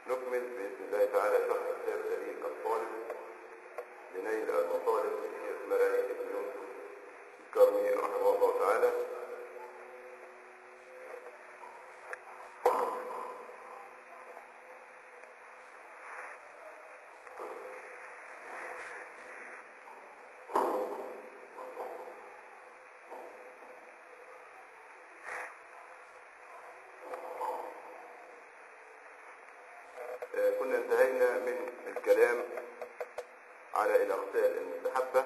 نكمل بإذن الله تعالى شرح كتاب دليل الطالب لنيل المطالب للشيخ مرعي بن يوسف الكرمي رحمه الله تعالى آه، كنا انتهينا من الكلام على الأغسال المستحبة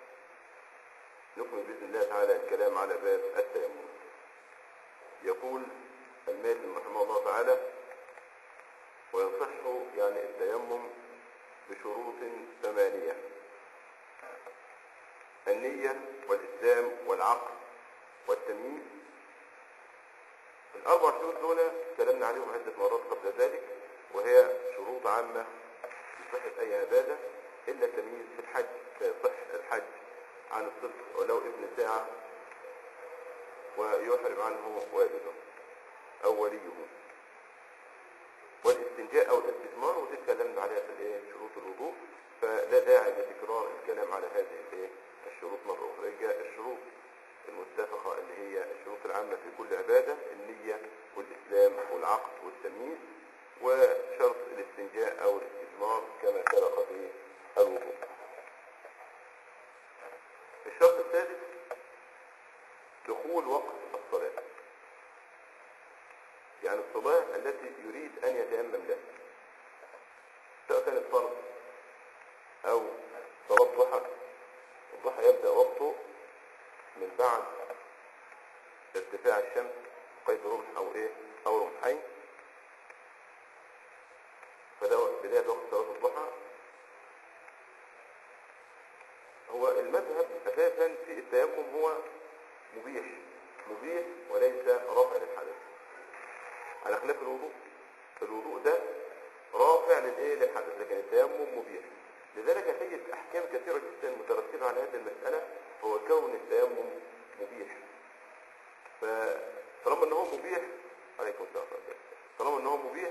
نكمل بإذن الله تعالى الكلام على باب التيمم يقول الماتن رحمه الله تعالى ويصح يعني التيمم بشروط ثمانية النية والإسلام والعقل والتمييز الأربع شروط دول تكلمنا عليهم عدة مرات قبل ذلك وهي شروط عامة لصحة أي عبادة إلا التمييز في الحج فيصح الحج عن الصدق ولو ابن ساعة ويحرم عنه والده أو وليه والاستنجاء أو الاستثمار ودي اتكلمنا عليها في الايه شروط الوضوء فلا داعي لتكرار الكلام على هذه الايه الشروط مرة أخرى يبقى الشروط المتفقة اللي هي الشروط العامة في كل عبادة النية والإسلام والعقل والتمييز وشرط الاستنجاء أو الاستثمار كما سبق في الوضوء الشرط السادس دخول وقت الصلاة يعني الصلاة التي يريد أن يتيمم لها سواء كانت فرض أو صلاة ضحى الضحى يبدأ وقته من بعد ارتفاع الشمس قيد رمح أو إيه أو رمحين فده بداية وقت صلاة الضحى هو المذهب أساسا في التيمم هو مبيح مبيح وليس رافع للحدث على خلاف الوضوء الوضوء ده رافع للايه للحدث لكن التيمم مبيح لذلك تجد احكام كثيره جدا مترتبه على هذه المساله هو كون التيمم مبيح فطالما ان هو مبيح عليكم السلام ورحمة الله. طالما ان هو مبيح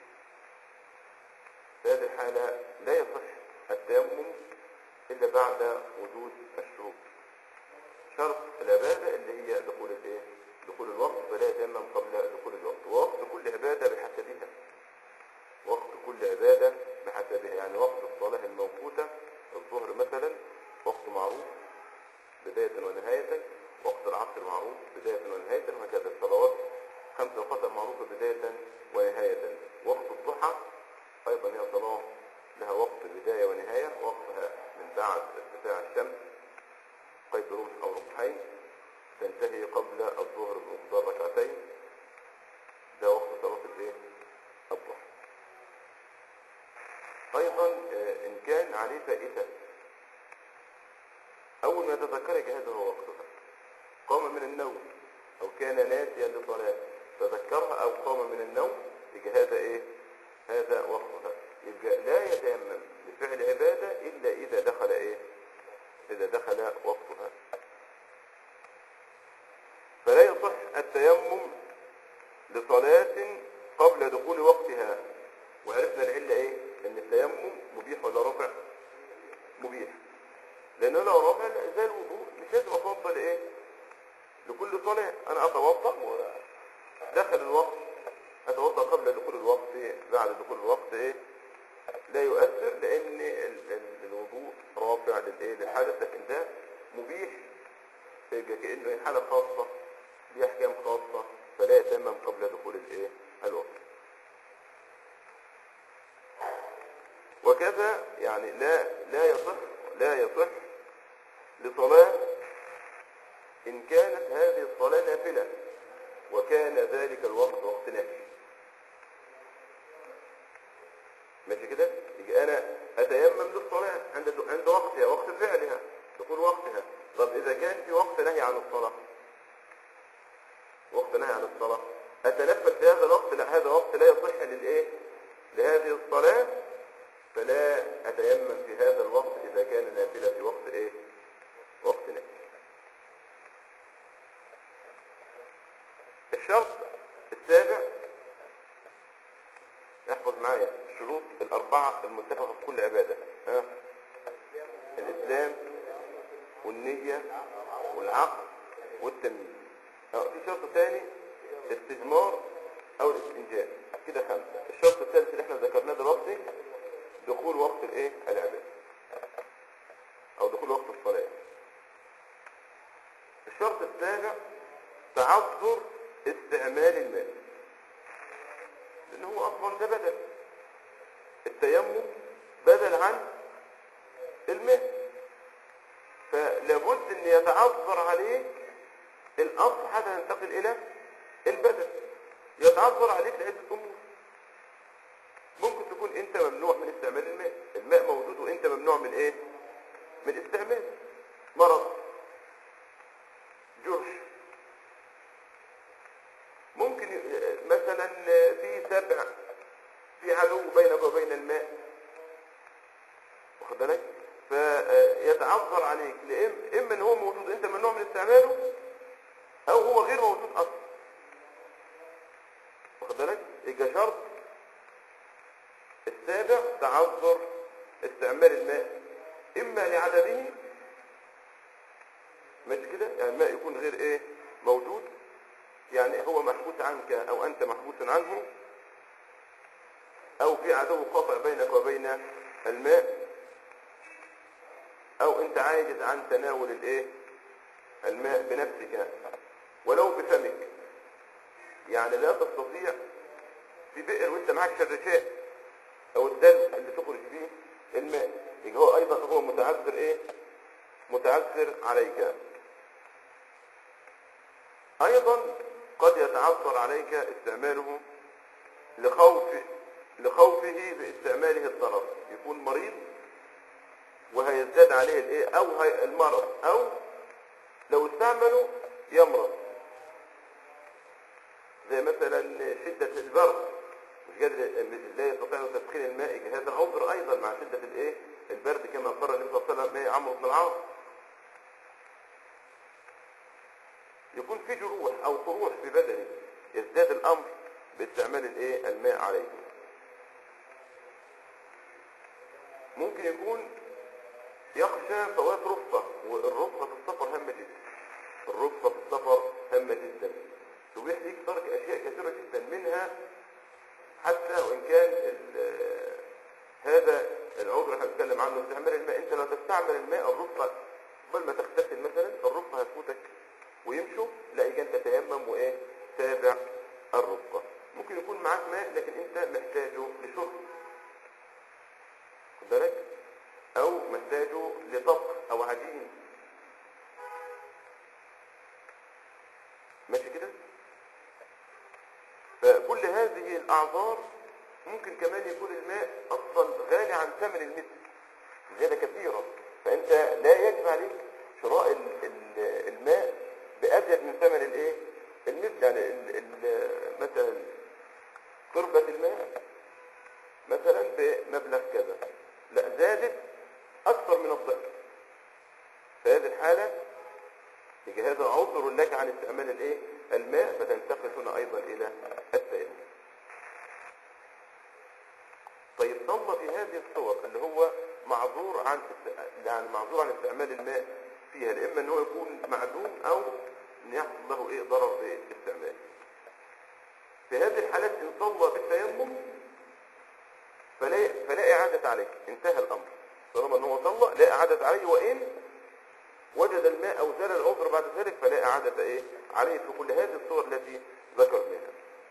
في هذه الحاله لا يصح التيمم الا بعد وجود الشروط شرط العباده اللي هي دخول الايه دخول الوقت فلا يتيمم قبل دخول الوقت ووقت كل عباده بحسبها وقت كل عباده بحسبها يعني وقت الصلاه الموقوته الظهر مثلا وقت معروف بدايه ونهايه وقت العصر معروف بدايه ونهايه وهكذا الصلوات خمس اوقات معروفه بدايه ونهايه وقت الضحى ايضا هي صلاه لها وقت بدايه ونهايه وقتها من بعد ارتفاع الشمس قيد رمح او رمحين تنتهي قبل الظهر بمقدار ركعتين ده وقت صلاة الايه؟ الضحى. أيضا آه، إن كان عليه فائتة أول ما تذكرك هذا هو وقتها قام من النوم أو كان ناسيا لصلاة تذكرها أو قام من النوم يبقى هذا إيه؟ هذا وقتها يبقى لا يتيمم لفعل عبادة إلا إذا دخل إيه؟ إذا دخل وقتها فلا يصح التيمم لصلاة قبل دخول وقتها وعرفنا العلة ايه ان التيمم مبيح ولا رافع مبيح لانه لو رافع لا زي الوضوء مش لازم اتوضا لايه لكل صلاة انا اتوضا ودخل الوقت اتوضا قبل دخول الوقت بعد دخول الوقت ايه لا يؤثر لان ال- ال- الوضوء رافع للايه للحدث لكن ده مبيح فيبقى كانه حاله خاصه ليه احكام خاصه فلا يتمم قبل دخول الايه الوقت وكذا يعني لا لا يصح لا يصح لصلاه ان كانت هذه الصلاه نافله وكان ذلك الوقت وقت نافل ماشي كده يجي انا اتيمم للصلاه عند عند وقتها وقت فعلها دخول وقتها طب اذا كان في وقت نهي عن الصلاه وقت نهي عن الصلاه اتنفل في هذا الوقت لا هذا وقت لا يصح للايه لهذه الصلاه فلا اتيمم في هذا الوقت اذا كان نافله في وقت ايه وقت نهي الشرط السابع احفظ معايا الشروط الأربعة المتفقة في كل عبادة ها الإسلام والنية والعقل والتمييز اه في شرط ثاني الاستثمار أو الاستنجاء كده خمسة الشرط الثالث اللي احنا ذكرناه دلوقتي دخول وقت الايه العبادة أو دخول وقت الصلاة الشرط السابع تعذر استعمال المال لأن هو أصلا ده بدل التيمم بدل عن المال فلابد أن يتعذر عليك الأصل حتى ننتقل إلى البدل يتعذر عليك لعدة أمور ممكن تكون أنت ممنوع من استعمال الماء الماء موجود وأنت ممنوع من إيه؟ من استعماله مرض جرش ممكن ي- مثلا في سبع في عدو بينك وبين الماء واخد بالك فيتعذر عليك لإم- اما ان هو موجود انت ممنوع من استعماله او هو غير موجود اصلا واخد بالك يبقى شرط السابع تعذر استعمال الماء اما لعدمه ماشي كده يعني الماء يكون غير ايه موجود يعني هو محبوس عنك او انت محبوس عنه او في عدو قاطع بينك وبين الماء او انت عاجز عن تناول الايه الماء بنفسك ولو بفمك يعني لا تستطيع في بئر وانت معاك شرشاء او الدلو اللي تخرج فيه الماء يبقى هو ايضا هو متعذر ايه متعذر عليك ايضا قد يتعذر عليك استعماله لخوف لخوفه باستعماله الضرر يكون مريض وهيزداد عليه الايه او هي المرض او لو استعمله يمرض زي مثلا شدة البرد مش قادر لا يستطيع تدخين الماء هذا عذر ايضا مع شدة الايه البرد كما قرر النبي صلى الله عليه وسلم إيه؟ عمرو بن العاص يكون في جروح او قروح في بدنه يزداد الامر باستعمال الايه الماء عليه ممكن يكون يخشى فوات رفقة والرفقة في السفر هامة جدا الرفقة في السفر هامة جدا تبيح ليك ترك اشياء كثيرة جدا منها حتى وان كان ال- هذا العذر احنا بنتكلم عنه استعمال الماء انت لو تستعمل الماء الرفقة قبل ما تغتسل مثلا الرفقة هتفوتك ويمشوا تلاقيك انت تيمم وايه تابع الرفقة ممكن يكون معاك ماء لكن انت محتاجه لشرب خد بالك او محتاجه لطبخ او عجين ماشي كده فكل هذه الاعذار ممكن كمان يكون الماء اصلا غالي عن ثمن المثل زيادة كثيرة فانت لا يجب عليك شراء ال- ال- الماء بأزيد من ثمن الايه المثل يعني ال- ال- مثلا قربة الماء مثلا بمبلغ كذا لا زادت اكثر من الضعف في هذه الحالة يجي هذا عذر لك عن استعمال الايه الماء فتنتقل هنا ايضا الى التيمم طيب صلى في هذه الصور اللي هو معذور عن است- يعني معذور عن استعمال الماء فيها اما ان هو يكون معدوم او ان يحصل له ايه ضرر في استعماله في هذه الحالات ان صلى بالتيمم فلا فلا اعاده عليه انتهى الامر طالما ان هو صلى لا اعاده عليه وان وجد الماء او زال العذر بعد ذلك فلا اعاده ايه عليه في كل هذه الصور التي ذكرناها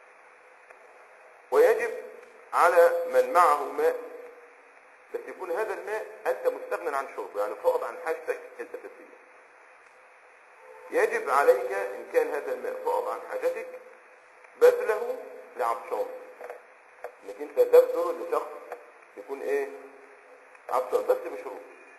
ويجب على من معه ماء بس يكون هذا الماء انت مستغنى عن شربه يعني فاض عن حاجتك الاساسيه يجب عليك ان كان هذا الماء فاض عن حاجتك بذله لعطشان انك انت تبذله لشخص يكون ايه عطشان بس بشروط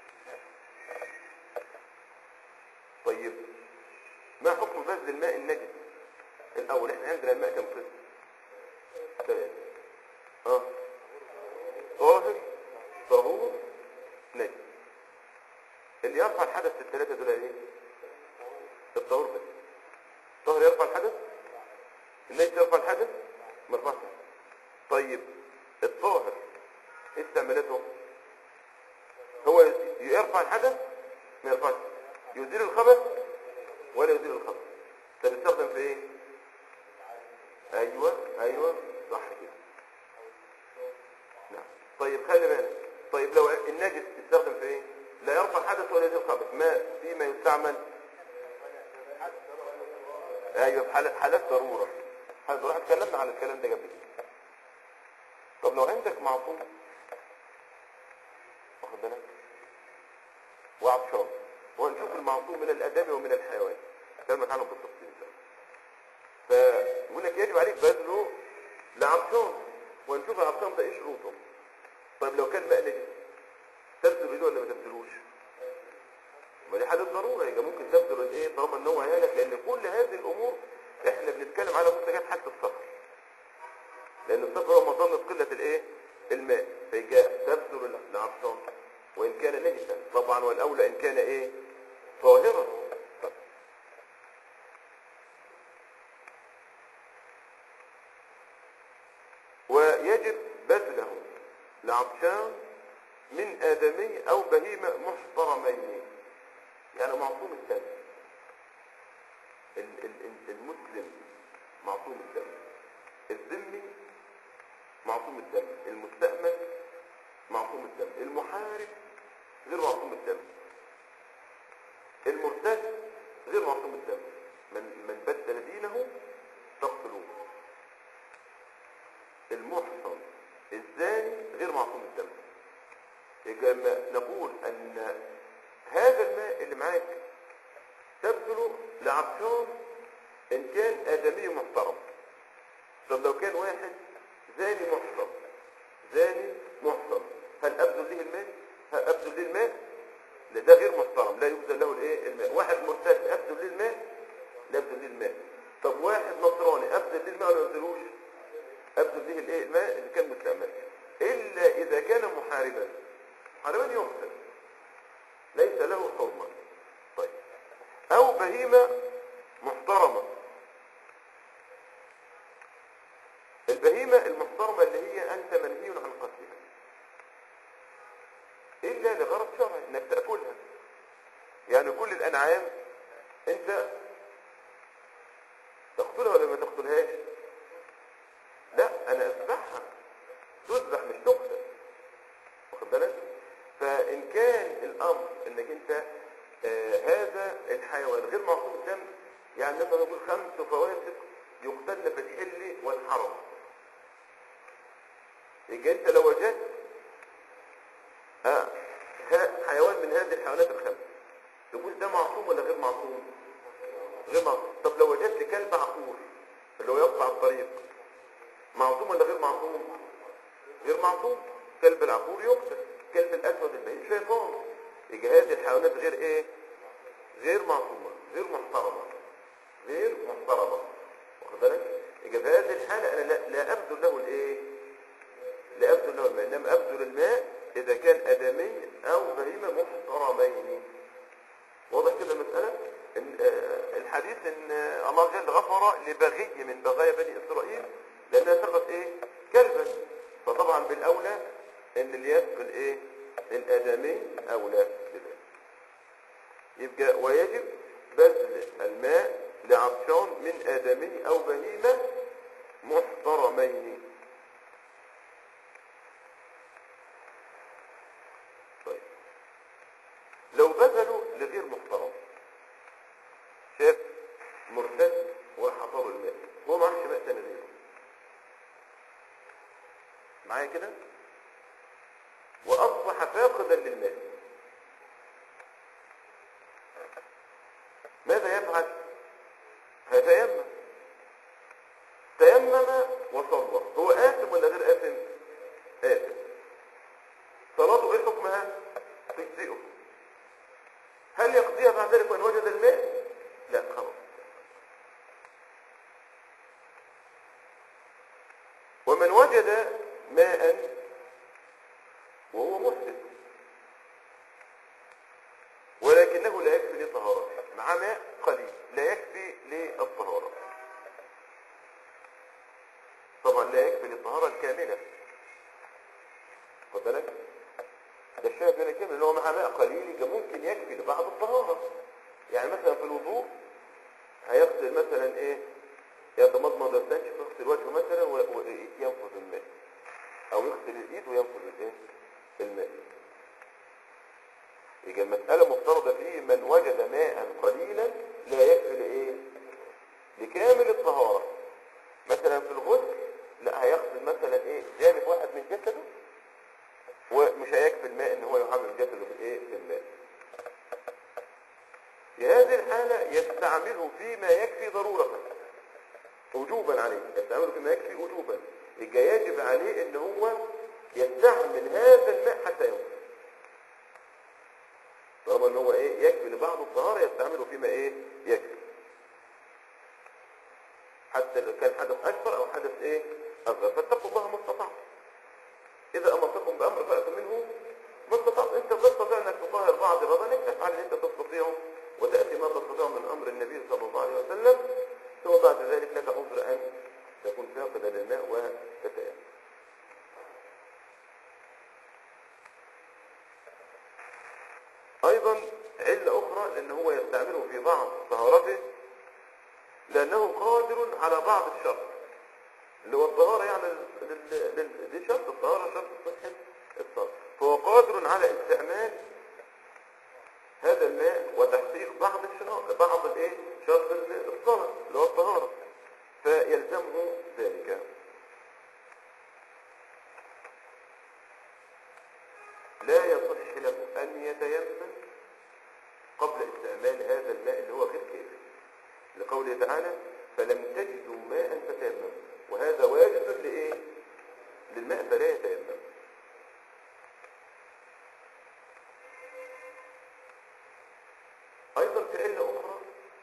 طيب ما حكم بذل الماء النجس الاول احنا عندنا الماء كم قسم ثلاثة اه طاهر طهور نجس اللي يرفع الحدث في الثلاثة دول ايه الطهور بس الطاهر يرفع الحدث النجس يرفع الحدث ما يرفعش طيب الطاهر ايه استعمالته هو يرفع الحدث ما يرفعش يزيل الخبث ولا يزيل الخبث طب يستخدم في ايه ايوه ايوه صح كده نعم طيب خلي بالك طيب لو النجس يستخدم في ايه لا يرفع الحدث ولا يزيل الخبث ما فيما يستعمل ايوه في حالات حالات ضروره حالات ضروره اتكلمنا عن الكلام ده قبل كده طب لو عندك معصوم واخد بالك وعطشان ونشوف المعصوم من الاداب ومن الحيوان كلمة عنهم بالتفصيل ده فيقول لك يجب عليك بذله لعطشان ونشوف العطشان ده ايه شروطه طيب لو كان ماء نجس تبذل ايده ولا ما تبذلوش ما دي حالة ضرورة يبقى ممكن تبذل الايه طالما ان هو هالك لان كل هذه الامور احنا بنتكلم على منتجات حالة السفر لان السفر هو مظنة قلة الايه الماء فيجي تبذل العطشان وان كان نجسا طبعا والاولى ان كان ايه طاهرا ويجب بذله لعطشان من آدمي أو بهيمة محترمين يعني معصوم الدم ال- ال- ال- المسلم معصوم الدم الذمي معصوم الدم المستأمن معصوم الدم المحارب غير معصوم الدم المرتد غير معصوم الدم من من بدل دينه فاقتلوه المحصن الزاني غير معصوم الدم يبقى لما نقول ان هذا الماء اللي معاك تبذله لعطشان ان كان ادمي محترم طب لو كان واحد زاني محصن زاني محصن هل ابذل له الماء هل ابذل له الماء لا ده غير محترم لا يبذل له الايه الماء واحد مرتد ابذل له الماء لا ابذل له الماء طب واحد نصراني ابذل له الماء ولا ما ابذلوش ابذل له الايه الماء اللي كان مستعمل الا اذا كان محاربا محاربا يقتل ليس له حرمه طيب او بهيمه محترمه البهيمه المحترمه اللي هي انت منهي عن قتلها الا لغرض شرعي انك تاكلها يعني كل الانعام انت تقتلها ولا ما تقتلهاش لا انا اذبحها تذبح مش تقتل واخد بالك فان كان الامر انك انت آه هذا الحيوان غير معصوم الدم يعني مثلا نقول خمس فواسق يقتلن في الحل والحرم يبقى انت لو وجدت ها ها- حيوان من هذه الحيوانات الخمس تقول ده معصوم ولا غير معصوم غير معصوم طب لو وجدت كلب عقور اللي هو يقطع الطريق معصوم ولا غير معصوم غير معصوم كلب العقور يقتل كلب الاسود البعيد شيطان يبقى هذه الحيوانات غير ايه غير معصومه غير محترمه غير محترمه واخد بالك يبقى في هذه الحاله انا لا, لا ابذل له الايه لا ابذل له الماء انما ابذل الماء اذا كان ادمي او بهيمه محترمين واضح كده المساله إن آه، الحديث ان آه، الله جل غفر لبغي من بغايا بني اسرائيل لانها سقط ايه كلبا فطبعا بالاولى ان اللي يسقل ايه الادمي اولى بذلك يبقى ويجب بذل الماء لعطشان من آدمي أو بهيمة محترمين طيب لو بذلوا لغير محترم شاف مرتد وحطاه الماء هو ما عرفش ماء تاني غيره معايا كده وأصبح فاقدا للماء ماذا يفعل هيتيمم تيمم وصلى هو آثم ولا غير آثم آثم صلاته ايه حكمها تجزئه هل يقضيها بعد ذلك وان وجد الماء لا خلاص ومن وجد ماء وهو محدث ولكنه لا يكفي لطهارته مع ماء قليل لا يكفي للطهارة طبعا لا يكفي للطهارة الكاملة خد بالك ده الشاهد من الكلمة ان هو مع ماء قليل يبقى ممكن يكفي لبعض الطهارة يعني مثلا في الوضوء هيغسل مثلا ايه يتمضمض يستنشق يغسل وجهه مثلا و- وينفذ الماء او يغسل الايد وينفذ الايه الماء يبقى المسألة مفترضة فيه من وجد ماء قليلا لا يكفي لايه لكامل الطهارة مثلا في الغسل لا هيغسل مثلا ايه جانب واحد من جسده ومش هيكفي الماء ان هو يحمل جسده بالايه بالماء في هذه الحالة يستعمله فيما يكفي ضرورة وجوبا عليه يستعمله فيما يكفي وجوبا يبقى يجب عليه ان هو يستعمل هذا الماء حتى يوم طالما ان هو ايه يكفي لبعض الطهارة يستعمله فيما ايه يكفي حتى لو كان حدث اكبر او حدث ايه اصغر فاتقوا الله ما استطعتم اذا امرتكم بامر فاتوا منه ما استطعت انت تستطيع انك تطهر بعض بدنك تفعل اللي انت تستطيعه وتاتي ما تستطيع من امر النبي صلى الله عليه وسلم ثم بعد ذلك لك عذر ان تكون فاقدا للماء وتتيمم ايضا علة اخرى لان هو يستعمله في بعض طهارته لانه قادر على بعض الشرط اللي هو الطهارة يعني لل- لل- لل- دي شرط الطهارة شرط صحة الصلاة فهو قادر على استعمال هذا الماء وتحقيق بعض الشراط بعض الايه شرط ال- الصلاة اللي هو الطهارة فيلزمه ذلك لا يصح له أن يتيمم قبل استعمال هذا الماء اللي هو غير كافي لقوله تعالى فلم تجدوا ماء فتيمموا وهذا واجب لإيه؟ للماء فلا يتيمم أيضا في علة أخرى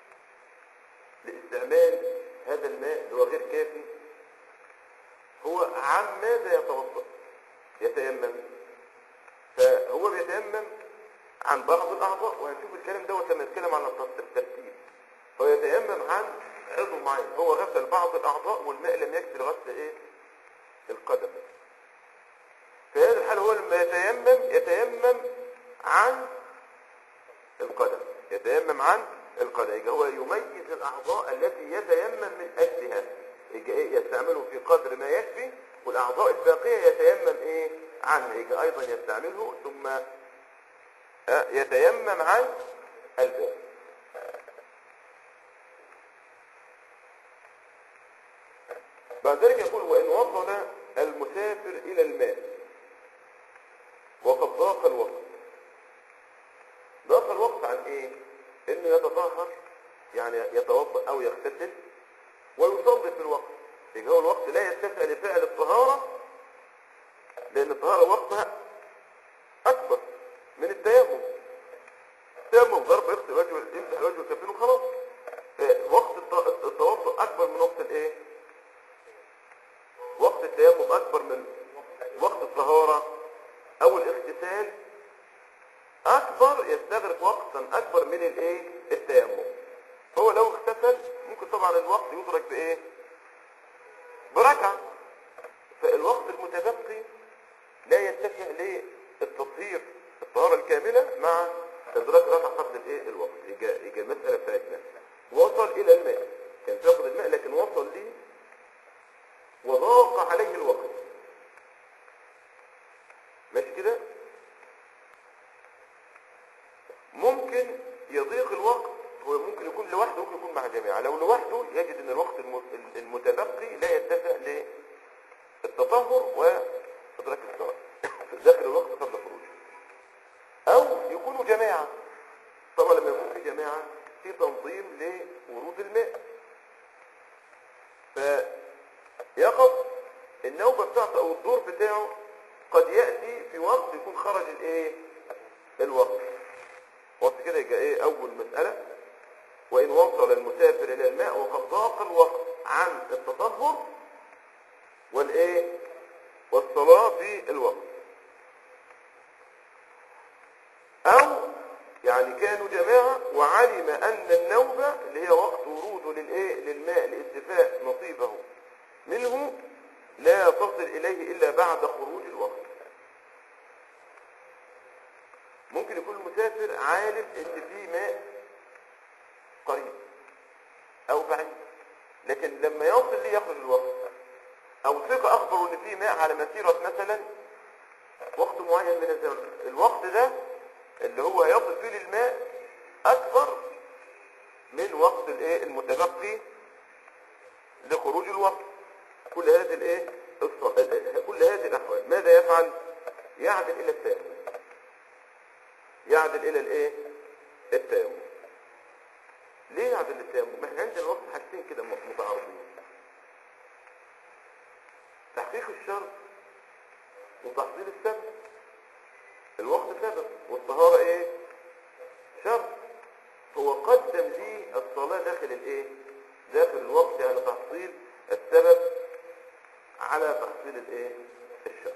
لاستعمال هذا الماء اللي هو غير كافي هو عن ماذا يتوضأ يتيمم فهو بيتيمم عن بعض الأعضاء وهنشوف الكلام دوت لما نتكلم عن الترتيب هو يتيمم عن عضو معين هو غسل بعض الأعضاء والماء لم يكفي لغسل إيه؟ القدم في هذه الحالة هو لما يتيمم يتيمم عن القدم يتيمم عن القدم يبقى هو يميز الأعضاء التي يتيمم من أجلها يبقى إيه يستعمله في قدر ما يكفي والأعضاء الباقية يتيمم إيه عنها يبقى أيضا يستعمله ثم آه، يتيمم عن الباقي بعد ذلك يقول وإن وصل المسافر إلى الماء وقد ضاق الوقت ضاق الوقت عن إيه؟ إنه يتطهر يعني يتوضأ أو يغتسل ويصلي في الوقت يبقى هو الوقت لا يتسع لفعل الطهارة لأن الطهارة وقتها أكبر من التيمم التيمم ضرب يغسل وجهه يمسح وجهه كفين وخلاص آه، وقت الت- التوضؤ أكبر من وقت الإيه؟ وقت التيمم أكبر من وقت الطهارة أو الاغتسال أكبر يستغرق وقتا أكبر من الإيه؟ التيمم هو لو اغتسل ممكن طبعا الوقت يدرك بإيه؟ بركعة فالوقت المتبقي لا يتسع للتطهير الطهارة الكاملة مع إدراك ركعة قبل الإيه؟ الوقت يجي يجي المسألة بتاعتنا وصل إلى الماء كان فاقد الماء لكن وصل ليه وضاق عليه الوقت ماشي كده ممكن يضيق الوقت هو ممكن يكون لوحده ممكن يكون مع جماعة لو لوحده يجد ان الوقت الم- المتبقي لا يتسع للتطهر وادراك الصلاة داخل الوقت قبل خروجه او يكونوا جماعة طبعا لما يكون في جماعة في تنظيم لورود الماء فيقف النوبة بتاعته او الدور بتاعه قد يأتي في وقت يكون خرج الايه الوقت وقت كده يبقى ايه اول مسألة وان وصل المسافر الى الماء وقد ضاق الوقت عن التطهر والايه والصلاة في الوقت او يعني كانوا جماعة وعلم ان النوبة اللي هي وقت وروده للايه للماء لاستفاء نصيبه منه لا تصل اليه الا بعد خروج الوقت غير عالم ان في ماء قريب او بعيد لكن لما يصل ليه يخرج الوقت او ثقة اخبر ان في ماء على مسيرة مثلا وقت معين من الزمن الوقت ده اللي هو هيصل فيه للماء اكبر من وقت الايه المتبقي لخروج الوقت كل هذه الايه الص- كل هذه الاحوال ماذا يفعل يعدل الى التيمم يعدل الى الايه التيمم ليه يعدل للتيمم ما احنا عندنا الوقت حاجتين كده م- متعارضين تحقيق الشرط وتحصيل السبب الوقت سبب والطهارة ايه شرط هو قدم لي الصلاة داخل الايه داخل الوقت على تحصيل السبب على تحصيل الايه الشرط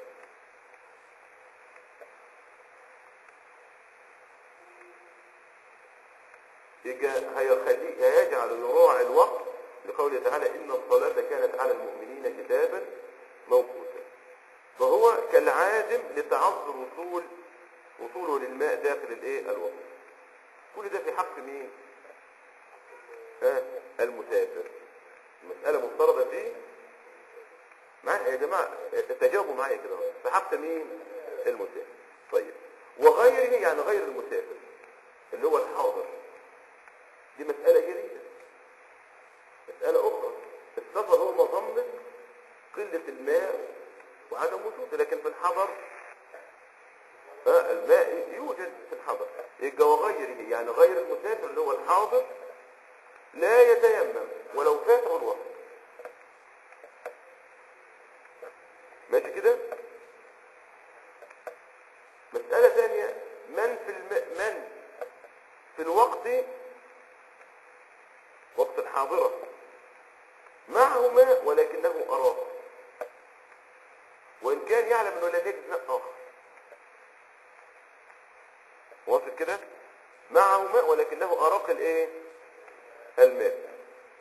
يجا- هيخلي هيجعل يراعي الوقت لقوله تعالى ان الصلاة كانت على المؤمنين كتابا موقوتا فهو كالعادم لتعذر وصول وصوله للماء داخل الايه الوقت كل ده في حق مين ها المسافر المسألة مفترضة فيه معايا يا جماعة تجاوبوا معايا كده اهو. في حق مين المسافر طيب وغيره يعني غير المسافر اللي هو الحاضر دي مسألة جديدة مسألة أخرى السفر هو مظنة قلة الماء وعدم وجوده لكن في الحضر آه، الماء يوجد في الحضر يبقى وغيره يعني غير المسافر اللي هو الحاضر لا يتيمم ولو فاته الوقت ماشي كده مسألة ثانية من في الم... من في الوقت وقت الحاضرة معه ماء ولكنه أراق وإن كان يعلم أنه لا يجد ماء آخر واصل كده معه ماء ولكنه أراق الإيه الماء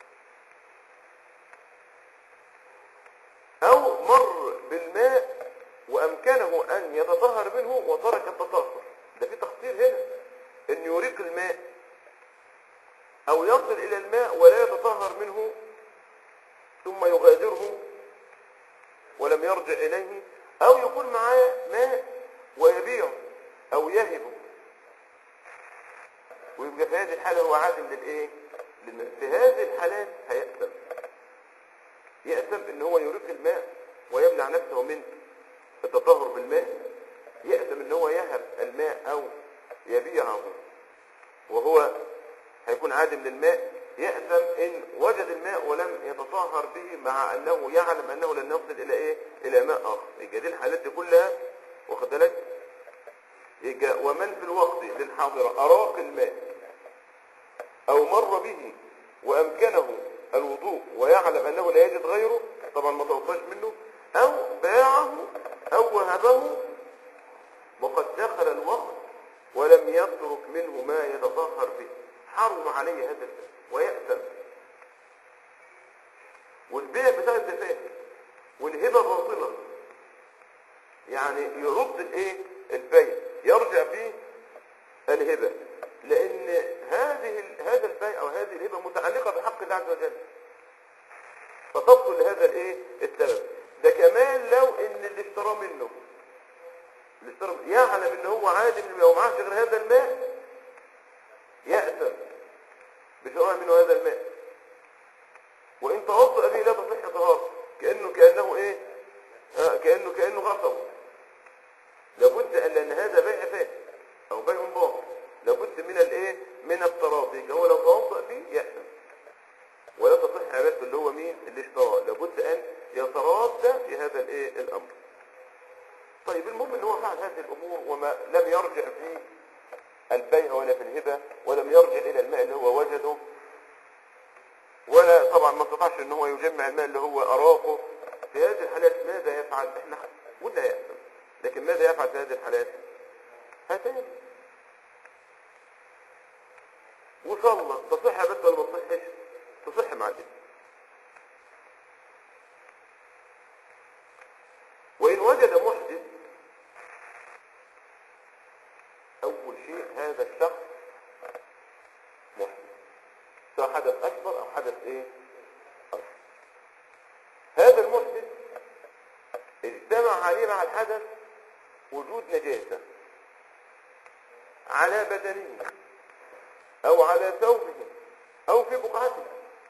أو مر بالماء وأمكنه أن يتطهر منه وترك التطهر ده في تخطير هنا أن يريق الماء أو يصل إلى الماء ولا يتطهر منه ثم يغادره ولم يرجع إليه أو يكون معاه ماء ويبيعه أو يهبه ويبقى في هذه الحالة هو عازم للإيه؟ للماء في هذه الحالات هيأثم يأثم إن هو يريق الماء ويمنع نفسه من التطهر بالماء يأثم إن هو يهب الماء أو يبيعه وهو هيكون عادم للماء يأثم إن وجد الماء ولم يتطهر به مع أنه يعلم أنه لن يصل إلى إيه؟ إلى ماء آخر يبقى دي الحالات دي كلها واخد بالك؟ يبقى ومن في الوقت للحاضرة أراق الماء أو مر به وأمكنه الوضوء ويعلم أنه لا يجد غيره طبعا ما توفاش منه أو باعه أو وهبه وقد دخل الوقت ولم يترك منه ما يتطهر به حرم عليه هذا الفعل ويأثم والبيع بتاع الزكاة والهبة باطلة يعني يرد الايه البيع يرجع فيه الهبة لان هذه ال- هذا البيع او هذه الهبة متعلقة بحق الله عز وجل فتبطل لهذا الايه السبب ده كمان لو ان اللي اشتراه منه اللي اشترى يعلم ان هو عادم لو معاه غير هذا الماء يأثم بشراء منه هذا الماء وان توضأ به لا تصح طهارته كأنه كأنه ايه آه كأنه كأنه غصب لابد ان لان هذا بيع فاسد او بيع باطل لابد من الايه من التراضي هو لو توضأ فيه يأثم ولا تصح عبادته اللي هو مين اللي اشتراه لابد ان يتراضى في هذا الايه الامر طيب المهم ان هو فعل هذه الامور وما لم يرجع في البيع ولا في الهبه ولم يرجع الى الماء اللي هو وجده ولا طبعا ما استطاعش ان هو يجمع الماء اللي هو اراقه في هذه الحالات ماذا يفعل احنا ولا يأثم لكن ماذا يفعل في هذه الحالات هاتان وصلى تصح بس ولا ما تصحش تصح مع الاسم وإن وجد محدث أول شيء هذا الشخص يقع عليه مع الحدث وجود نجاسة على بدنه أو على ثوبه أو في بقعته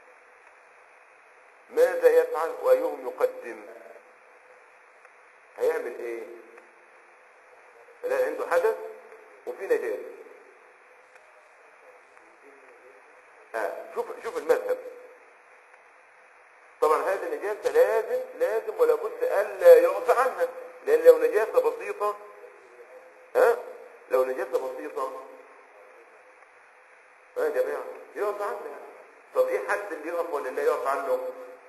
ماذا يفعل وأيهم يقدم هيعمل ايه لا عنده حدث وفي نجاسة آه. شوف شوف المذهب طبعا هذه النجاسة لازم لازم ولا بد ألا يعفى عنها لأن لو نجاسة بسيطة ها لو نجاسة بسيطة ها يا جماعة يعفى عنها طب ايه حد اللي يقف ولا لا يقف عنه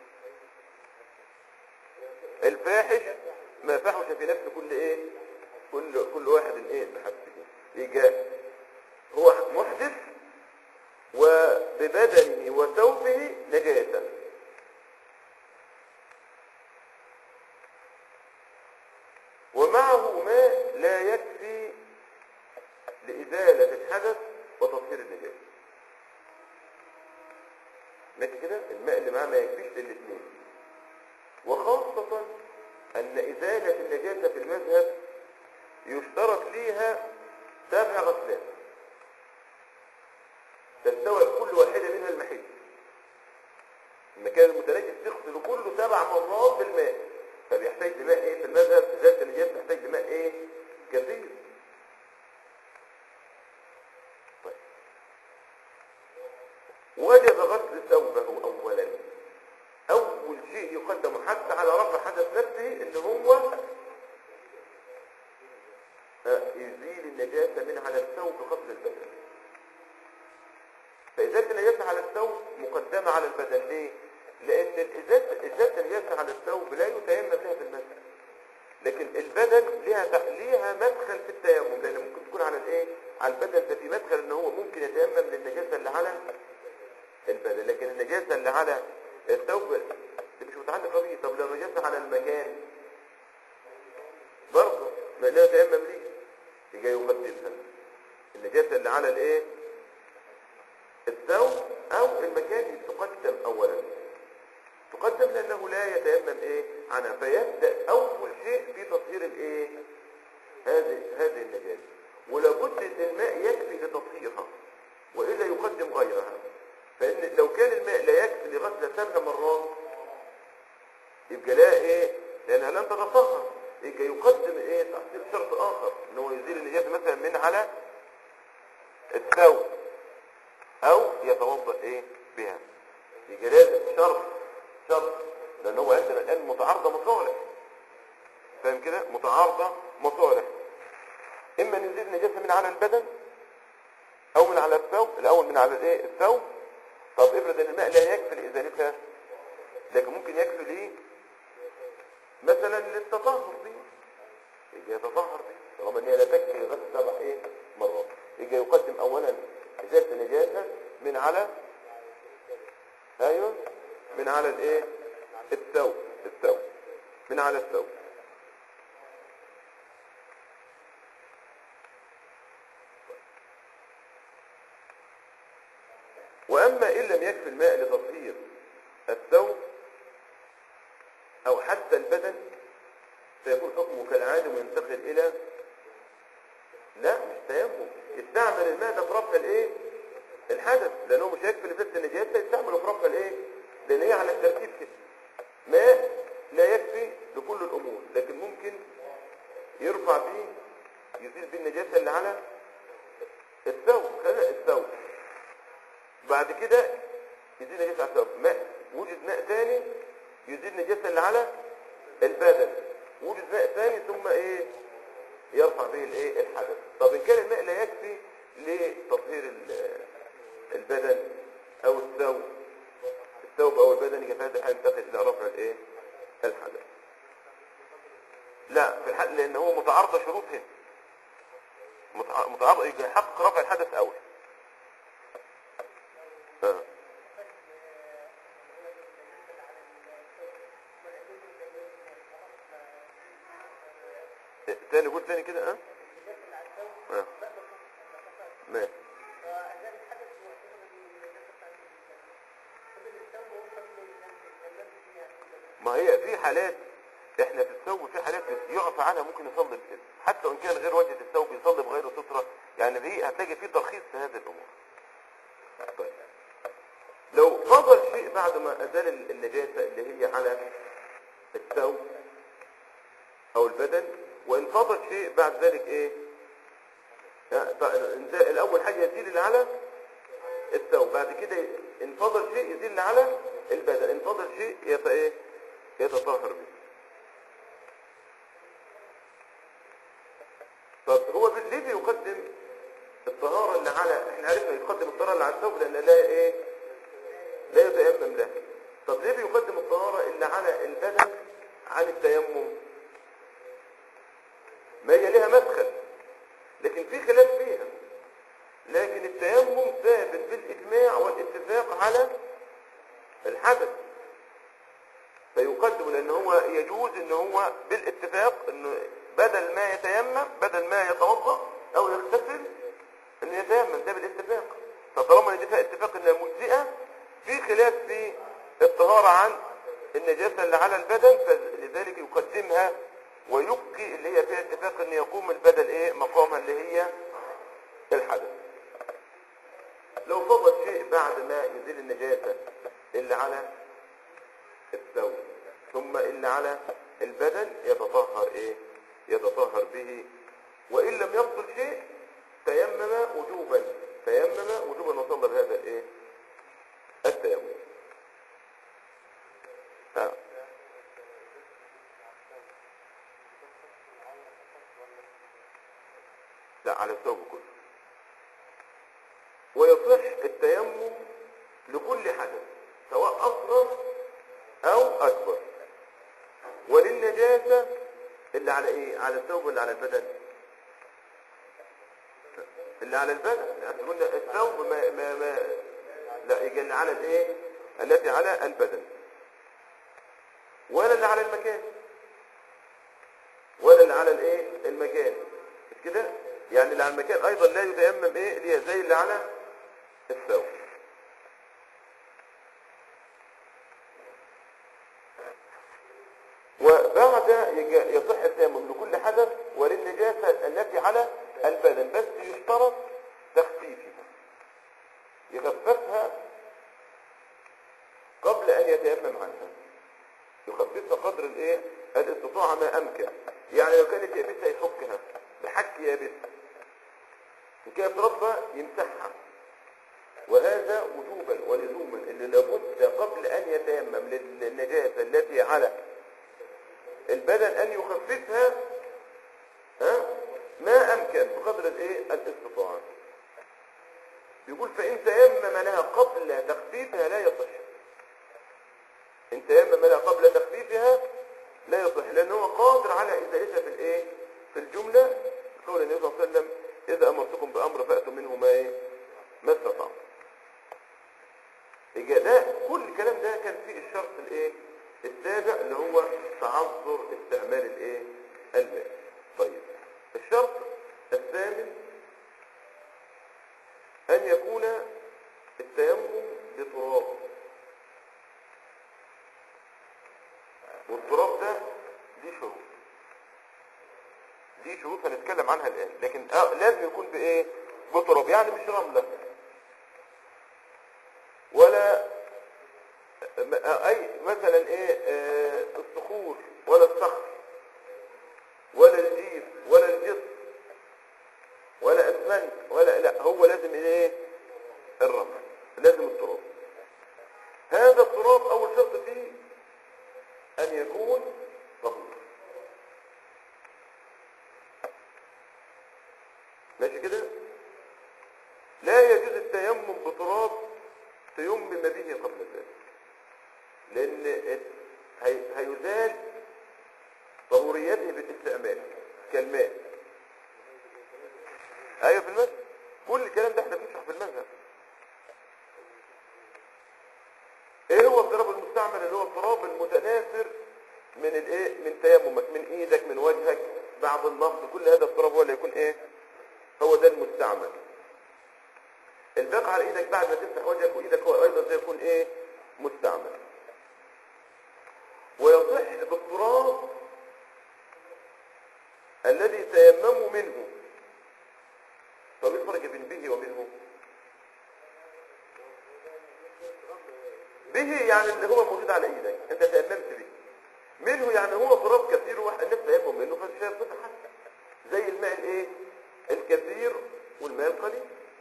الفاحش ما فحش في نفس كل ايه كل كل واحد ايه بحسبه يجي هو محدث وببدنه وثوبه نجاسة ومعه ماء لا يكفي لإزالة الحدث وتطهير النجاسة ماشي كده الماء اللي معاه ما يكفيش للاثنين وخاصة أن إزالة النجاسة في المذهب يشترط فيها سبع غسلات تستوعب كل واحدة منها المحل المكان المتنجس تغسل كله سبع مرات بالماء فبيحتاج لماء ايه في المذهب ازالة النجاسة تحتاج لماء ايه كثير طيب وجب غسل ثوبه اولا اول شيء يقدم حتى على رفع حدث نفسه ان هو آه، يزيل النجاسة من على الثوب قبل البدن فإزالة النجاسة على الثوب مقدمة على البدن ليه؟ لأن الإزالة إزالة النجاسة على الثوب لا يتيمم فيها في المسح لكن البدن ليها ليها مدخل في التيمم لأن ممكن تكون على الإيه؟ على البدن ففي مدخل إن هو ممكن يتيمم للنجاسة اللي على البدن لكن النجاسة اللي على الثوب دي مش متعلقة بيه طب لو نجاسة على المكان برضه ما لا يتيمم ليه يجي يقدمها النجاسة اللي على الايه الثوب او المكان تقدم اولا تقدم لانه لا يتيمم ايه عنها فيبدأ اول شيء في تطهير الايه هذه هذه النجاسة ولابد ان الماء يكفي لتطهيرها والا يقدم غيرها فان لو كان الماء لا يكفي لغسل سبع مرات يبقى لا ايه لانها لن تتطهر يبقى يقدم ايه تحصيل شرط اخر ان هو يزيل النجاسه مثلا من على الثوب او يتوضا ايه بها يبقى لازم شرط شرط لان هو عندنا الان متعارضه مصالح فاهم كده متعارضه مصالح اما نزيل النجاسه من على البدن او من على الثوب الاول من على الايه الثوب طب افرض ان الماء لا يكفي لازالتها لكن ممكن يكفي ليه مثلا للتطهر دي يجي يتطهر دي طالما ان هي لا تكفي لغسل سبع ايه مرات يجي يقدم اولا ازاله النجاسه من على ايوه من على الايه الثوب الثوب من على الثوب واما ان لم يكفي الماء لتطهير الثوب او حتى البدن فيكون حكمه كالعادي وينتقل الى لا مش تيمم يستعمل الماء ده في رفع الايه الحدث لانه مش هيكفي لزالة النجاسة يستعمله في رفع الايه لان هي على الترتيب كده ماء لا يكفي لكل الامور لكن ممكن يرفع به يزيل به النجاسة اللي على الثوب خلق الثوب بعد كده يزيل نجاسة على الثوب ماء وجد ماء ثاني يزيل النجاسة اللي على البدن وجد ماء ثاني ثم ايه يرفع به الايه الحدث طب ان كان الماء لا يكفي لتطهير ال- البدن او الثوب الثوب او البدن يبقى فهذا هينتقل الى رفع الايه الحدث لا في الحد لان هو متعارضه شروط هنا متع- متعارضه يبقى يحقق رفع الحدث اول آه. تاني قول تاني كده اه اه ماشي ما هي في حالات احنا في الثوب في حالات يعفى عنها ممكن يصلي بكده حتى وان كان غير وجهة الثوب يصلي بغير سترة يعني دي هتلاقي فيه ترخيص في هذه الامور طيب لو فضل شيء بعد ما ازال النجاسة اللي هي على الثوب او البدن وان فضل شيء بعد ذلك ايه ها، ط- إنزال- الاول حاجة يزيل اللي على الثوب بعد كده ان فضل شيء يزيل اللي على البدن ان فضل شيء يت ايه يتطهر به طب هو ليه بيقدم الطهارة اللي على احنا عرفنا يقدم الطهارة اللي على الثوب لان لا ايه لا يتيمم له طب ليه بيقدم الطهارة اللي على البدن عن التيمم ما هي لها مدخل لكن في خلاف فيها لكن التيمم ثابت بالاجماع والاتفاق على الحدث فيقدم لان هو يجوز ان هو بالاتفاق انه بدل ما يتيمم بدل ما يتوضا او يغتسل انه يتيمم ده بالاتفاق فطالما ان دي فيها اتفاق انها مجزئه في خلاف في الطهاره عن النجاسه اللي على البدن فلذلك يقدمها ويبقي اللي هي فيها اتفاق ان يقوم البدن ايه مقامها اللي هي الحدث لو فضل شيء بعد ما يزيل النجاسه اللي على الثوب ثم اللي على البدن يتطهر ايه يتطهر به وان لم يفضل شيء تيمم وجوبا تيمم وجوبا وصلى بهذا الايه التيمم آه. لا على الثوب كله ويصح التيمم لكل حدث سواء اصغر او اكبر وللنجاسة اللي على ايه على الثوب ولا على البدن اللي على البدن يعني قلنا الثوب ما ما ما لا يجي اللي على الايه التي على البدن ولا اللي على المكان ولا اللي على الايه المكان مش كده يعني اللي على المكان ايضا لا يتيمم ايه اللي هي زي اللي على الثوب وبعد يج- يصح التيمم لكل حدث وللنجاسة التي على البدن بس يشترط تخفيفها يخففها قبل ان يتيمم عنها يخففها قدر الايه الاستطاعة ما امكن يعني لو كانت يابسة يحكها بحك يابس ان كانت رطبة يمسحها وهذا وجوبا ولزوما اللي لابد قبل ان يتيمم للنجاسة التي على البدن ان يخففها ها ما امكن بقدر الايه الاستطاعه يقول فان تيمم لها قبل تخفيفها لا يصح ان تيمم لها قبل تخفيفها لا يصح لان هو قادر على ازالتها في الايه في الجمله قول النبي صلى الله عليه وسلم اذا امرتكم بامر فاتوا منه ما ايه ما استطعتم يبقى ده كل الكلام ده كان فيه الشرط الايه السابع اللي هو تعذر استعمال الايه الماء طيب الشرط الثامن ان يكون التيمم بتراب والتراب ده دي شروط دي شروط هنتكلم عنها الان لكن آه لازم يكون بايه بتراب يعني مش رمله ولا اي مثلا ايه آه، الصخور ولا الصخر ولا الجيف ولا الجص ولا اسمنت ولا لا هو لازم ايه الرمل لازم التراب هذا التراب اول شرط فيه ان يكون طهور ماشي كده لا يجوز التيمم بتراب تيمم به قبل ذلك لان هي- هيزال طهوريته بالاستعمال كالماء ايوه في المذهب كل الكلام ده احنا بنشرح في المذهب ايه هو التراب المستعمل اللي هو التراب المتناثر من الايه من تيممك من ايدك من وجهك بعد النقض كل هذا التراب هو اللي يكون ايه هو ده المستعمل الباقي على ايدك بعد ما تمسح وجهك وايدك هو ايضا ده يكون ايه مستعمل ويصح بالتراب الذي تيمموا منه طب ايه الفرق بين به ومنه به يعني اللي هو موجود على ايدك انت تيممت به منه يعني هو تراب كثير واحد الناس تيمم منه فمش هيرتفع حتى زي الماء الايه الكثير والماء القليل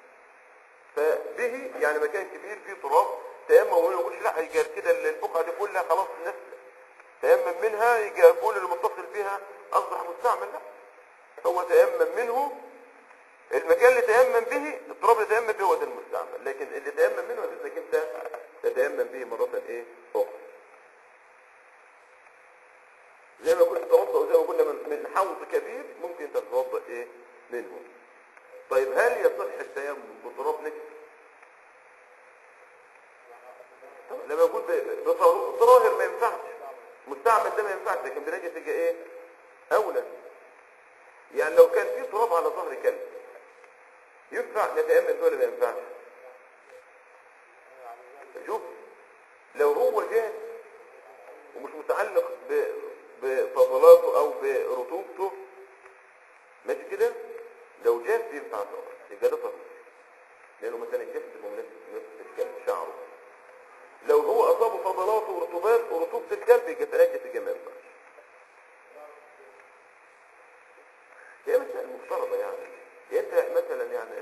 فبه يعني مكان كبير فيه تراب تيمم وما يقولش لا يجي كده البقعه دي كلها خلاص الناس تيمم منها يجي كل اللي متصل بها اصبح مستعمل لا هو تيمم منه المكان اللي تيمم به التراب اللي تيمم به هو ده المستعمل لكن اللي تيمم منه يجوز انك انت تتيمم به مرة ايه اخرى زي ما كنت تتوضا وزي ما قلنا من, من حوض كبير ممكن تتوضا ايه منه طيب هل يصح التيمم بتراب نجس طب لما يقول ب- بطه- بطاهر ما ينفعش مستعمل ده ما ينفعش لكن بنجس يجي ايه اولى يعني لو كان في تراب على ظهر كلب ينفع نتأمل ده ولا ما ينفعش شوف لو هو جاهز ومش متعلق ب- بفضلاته او برطوبته ماشي كده لو جاف ينفع طبعا يبقى ده طهر لانه مثلا الجاف تبقى مناسب مناسب الكلب شعره لو هو اصابه فضلات ورطوبات ورطوبه الكلب يبقى تنجس الجمال ما ينفعش هي مسائل مفترضة يعني هي انت مثلا يعني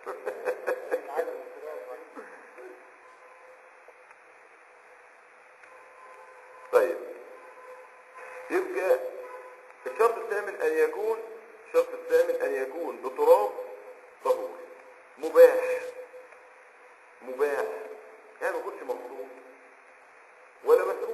طيب يبقى الشرط الثامن ان يكون الشرط الثامن ان يكون بتراب طهور مباح مباح يعني ما يكونش مفروض ولا مسروق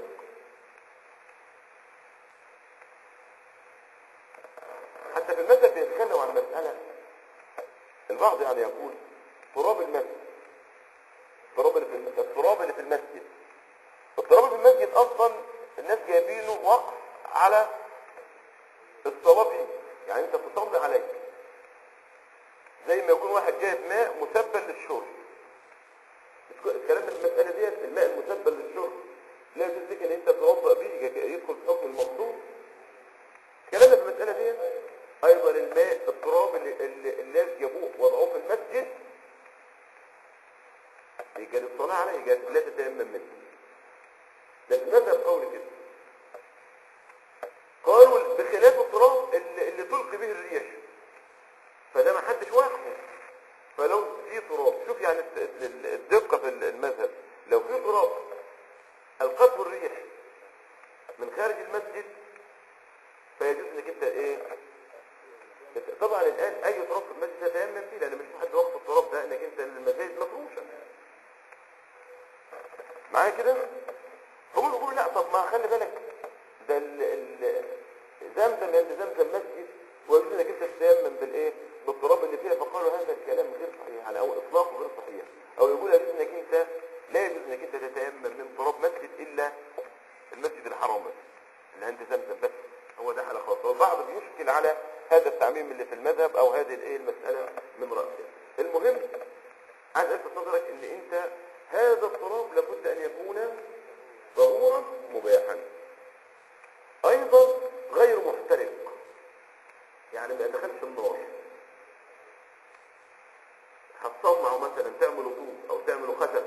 حتى في المثل بيتكلم عن مسألة البعض يعني يقول تراب المسجد التراب اللي في الم- التراب اللي في المسجد التراب اللي في المسجد اصلا الناس جايبينه وقف على الصلاة فيه يعني انت تصلي عليه زي ما يكون واحد جايب ماء مسبل للشرب الكلام في المسألة ديت الماء المسبل للشرب لا يجوز ان انت تتوضا به يدخل في حكم المفروض كلامنا في المسألة دي أيضا الماء التراب اللي, اللي الناس جابوه وضعوه في المسجد يجب الصلاة عليه يجب لا تتيمم منه لكن ماذا قول كده قالوا بخلاف التراب اللي, اللي تلقي به الريح فده ما حدش واحد فلو في تراب شوف يعني الت- ال- الدقة في المذهب لو في تراب القته الريح من خارج المسجد فيجوز انك انت ايه طبعا الان اي تراب في المسجد تتيمم فيه لان مش حد وقف التراب ده انك انت المساجد مفروشه معايا كده هم بيقولوا لا طب ما خلي بالك ده ال- ال- زمزم يعني زمزم مسجد ويجوز انك انت تتيمم بالايه بالتراب اللي فيها فقالوا هذا الكلام غير صحيح يعني او اطلاقه غير صحيح او يقول يجوز انك انت لا يجوز انك انت تتيمم من تراب مسجد الا المسجد الحرام بس اللي عند زمزم بس هو ده حاله خاصه والبعض بيشكل على هذا التعميم اللي في المذهب او هذه الايه المساله من راسها المهم عايز الفت نظرك ان انت هذا التراب لابد ان يكون ظهورا مباحا ايضا غير محترق يعني ما يدخلش النار هتصنعه مثلا تعمله طوب او تعمله خشب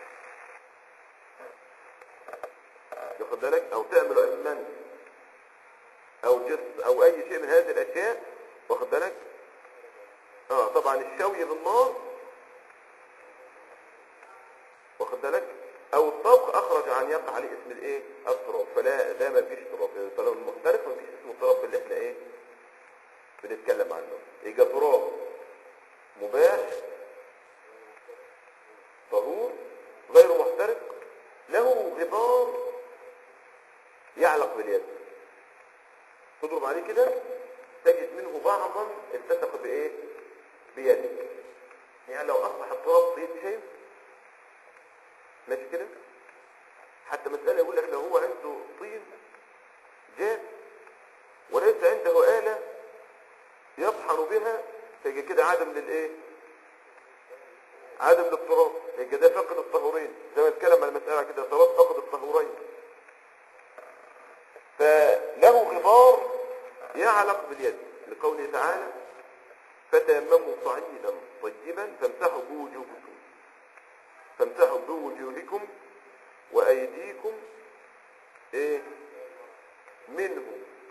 واخد بالك او تعمله اسمنت او جس او اي شيء من هذه الاشياء واخد بالك اه طبعا الشوي بالنار واخد بالك او الطبخ اخرج عن يقع عليه اسم الايه التراب فلا ده ما فيش تراب طالما المختلف ما فيش اسمه التراب اللي احنا ايه بنتكلم عنه يبقى تراب مباح طهور غير محترق له غبار يعلق باليد تضرب عليه كده تجد منه بعضا التصق بايه بيدك يعني لو اصبح التراب طيب شيء ماشي كده حتى مسألة يقول لك لو هو عنده طين جاف وليس عنده آلة يطحن بها تيجي كده عدم للايه عدم للتراب يبقى ده فقد الطهورين زي ما نتكلم عن المسألة كده تراب فقد الطهورين فله غبار يعلق باليد لقوله تعالى فتيمموا صعيدا طيبا فامسحوا بوجوهكم فامسحوا بوجوهكم وأيديكم إيه منه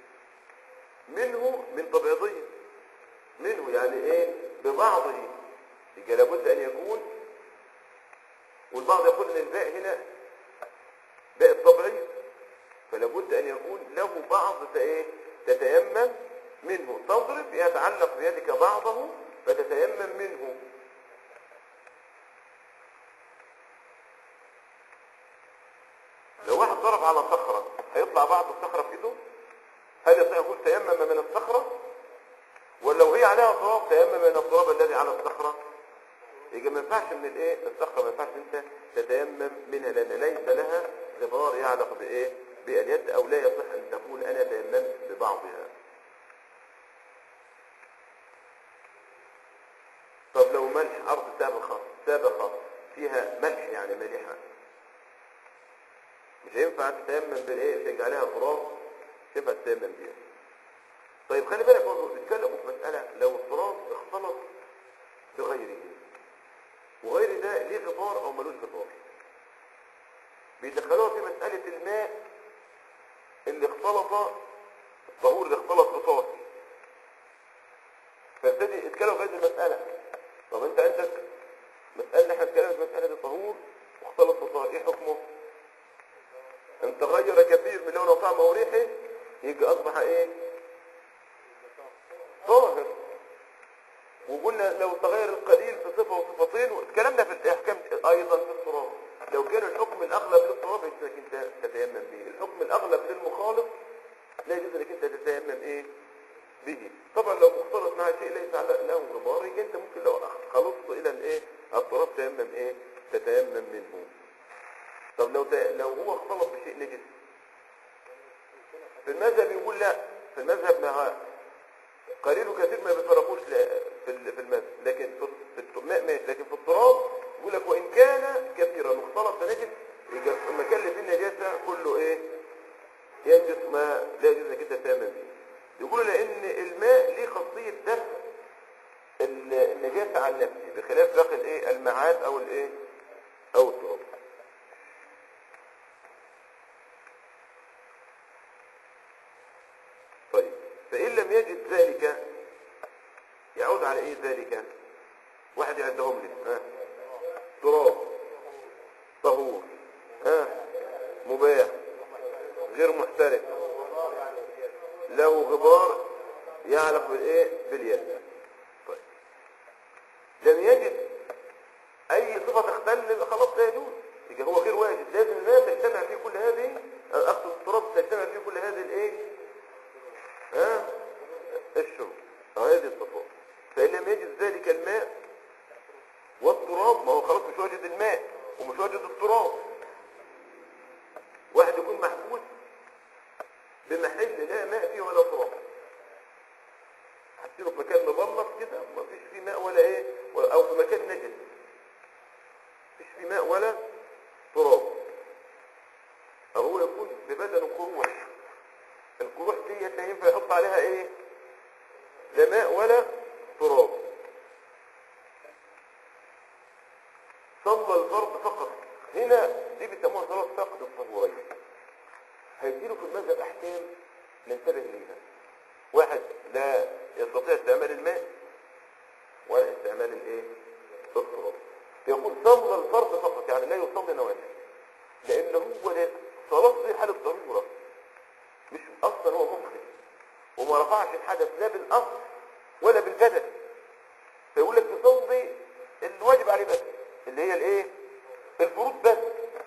منه من تبعيضية منه يعني إيه ببعضه يبقى لابد أن يكون والبعض يقول ان الباء هنا باء التبعيض فلا بد ان يكون له بعض ايه تتيمم منه تضرب يتعلق بيدك بعضه فتتيمم منه لو واحد ضرب على صخرة هيطلع بعض الصخرة في ايده هل يستطيع يقول تيمم من الصخرة ولو هي عليها تراب تيمم من التراب الذي على الصخرة يبقى ما ينفعش من الايه الصخره ما ينفعش انت تتيمم منها لان ليس لها غبار يعلق بايه باليد او لا يصح ان تقول انا تيممت ببعضها طب لو ملح ارض سابقه سابقه فيها ملح يعني ملحه مش هينفع تتيمم بالايه تجعلها تراب مش هينفع تتيمم بيها طيب خلي بالك برضه بيتكلموا في مساله لو التراب اختلط بغيره وغير ده ليه غبار او ملوش غبار بيدخلوها في مسألة الماء اللي اختلط الطهور اللي اختلط بطاهر فابتدي اتكلموا في هذه المسألة طب انت عندك مسألة احنا اتكلمنا في مسألة الطهور واختلط بطاهر ايه حكمه؟ ان تغير كثير من لونه وطعمه وريحه يجي اصبح ايه؟ طاهر وقلنا لو تغير القليل في صفة وصفتين والكلام ده في الأحكام أيضا في التراب لو كان الحكم الأغلب للتراب يجوز انك أنت تتيمم به الحكم الأغلب للمخالط لا يجوز انك أنت تتيمم إيه به طبعا لو مختلط مع شيء ليس على له غبار يبقى أنت ممكن لو خلصت إلى الإيه التراب تيمم إيه تتيمم منه طب لو ت... لو هو اختلط بشيء نجس في المذهب يقول لا في المذهب مع قليل وكثير ما بيفرقوش ل- في ال- في الماء لكن في في التراب ماشي لكن في التراب يقول لك وان كان كثيرا واختلط بنجس يبقى المكان اللي فيه النجاسه كله ايه ينجس ما لا يجوز انك انت تتيمم به يقولوا لان الماء ليه خاصيه دفع ال- النجاسه عن نفسه بخلاف باقي الايه المعاد او الايه او التراب طيب فإن لم يجد ذلك يعود على إيه ذلك واحد يعدهم لي ها تراب طهور ها مباح غير محترف له غبار يعلق بالايه باليد طيب لم يجد اي صفه تختل يبقى خلاص لا يجوز يبقى هو غير واجب لازم الماء تجتمع فيه كل هذه اقصد التراب تجتمع فيه كل هذه الايه ها الشرب أو هذه الصفات فإن لم يجد ذلك الماء والتراب ما هو خلاص مش واجد الماء ومش واجد التراب واحد يكون محبوس بمحل لا ماء فيه ولا تراب حاطينه في مكان مبلط كده ما فيش فيه ماء ولا ايه ولا- او في مكان نجس فيش فيه ماء ولا تراب او هو يكون ببدن قروح القروح دي لا ينفع يحط عليها ايه لا ماء ولا تراب صلى الفرض فقط هنا دي بيسموها صلاة فقد الطهورين هيديله في المذهب احكام ننتبه ليها واحد لا يستطيع استعمال الماء ولا استعمال الايه التراب يقول صلى الفرض فقط يعني لا يصلي نوافل لان هو ده صلاة دي حالة ضرورة مش اصلا هو مخرج وما رفعش الحدث لا بالاصل ولا بالبدن فيقول لك تصلي الواجب عليه بس اللي هي الايه الفروض بس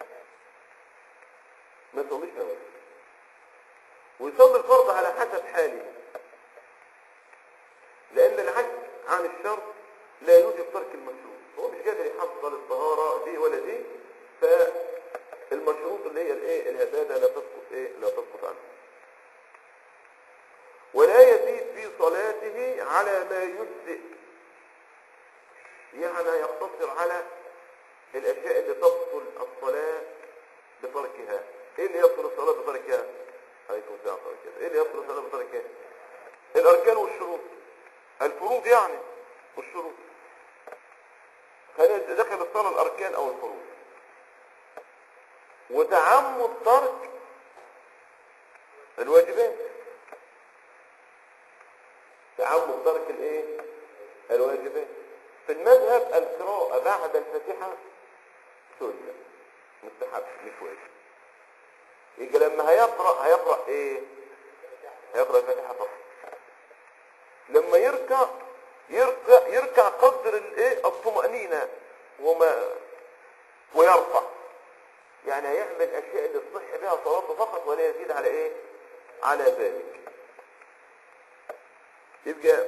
ما تصليش نوافل ويصلي الفرض على حسب حاله لان العجز عن الشرط لا يوجب ترك المشروط هو مش قادر يحصل الطهارة دي ولا دي فالمشروط اللي هي الايه الهدادة لا تسقط ايه لا تسقط عنه ولا يزيد في صلاته على ما يجزئ يعني يقتصر على الاشياء اللي تبطل الصلاة بتركها ايه اللي يبطل الصلاة بتركها عليكم السلام ورحمة الله ايه اللي يبطل الصلاة بتركها الاركان والشروط الفروض يعني والشروط خلينا داخل الصلاة الاركان او الفروض وتعمد ترك الواجبات تعمد ترك الايه الواجبات في المذهب القراءة بعد الفاتحة سنة مستحب مش واجب يجي لما هيقرأ هيقرأ ايه هيقرأ الفاتحة فقط لما يركع يركع يركع قدر الايه الطمأنينة وما ويرفع يعني هيعمل الاشياء اللي تصح بها صلاته فقط ولا يزيد على ايه على ذلك يبقى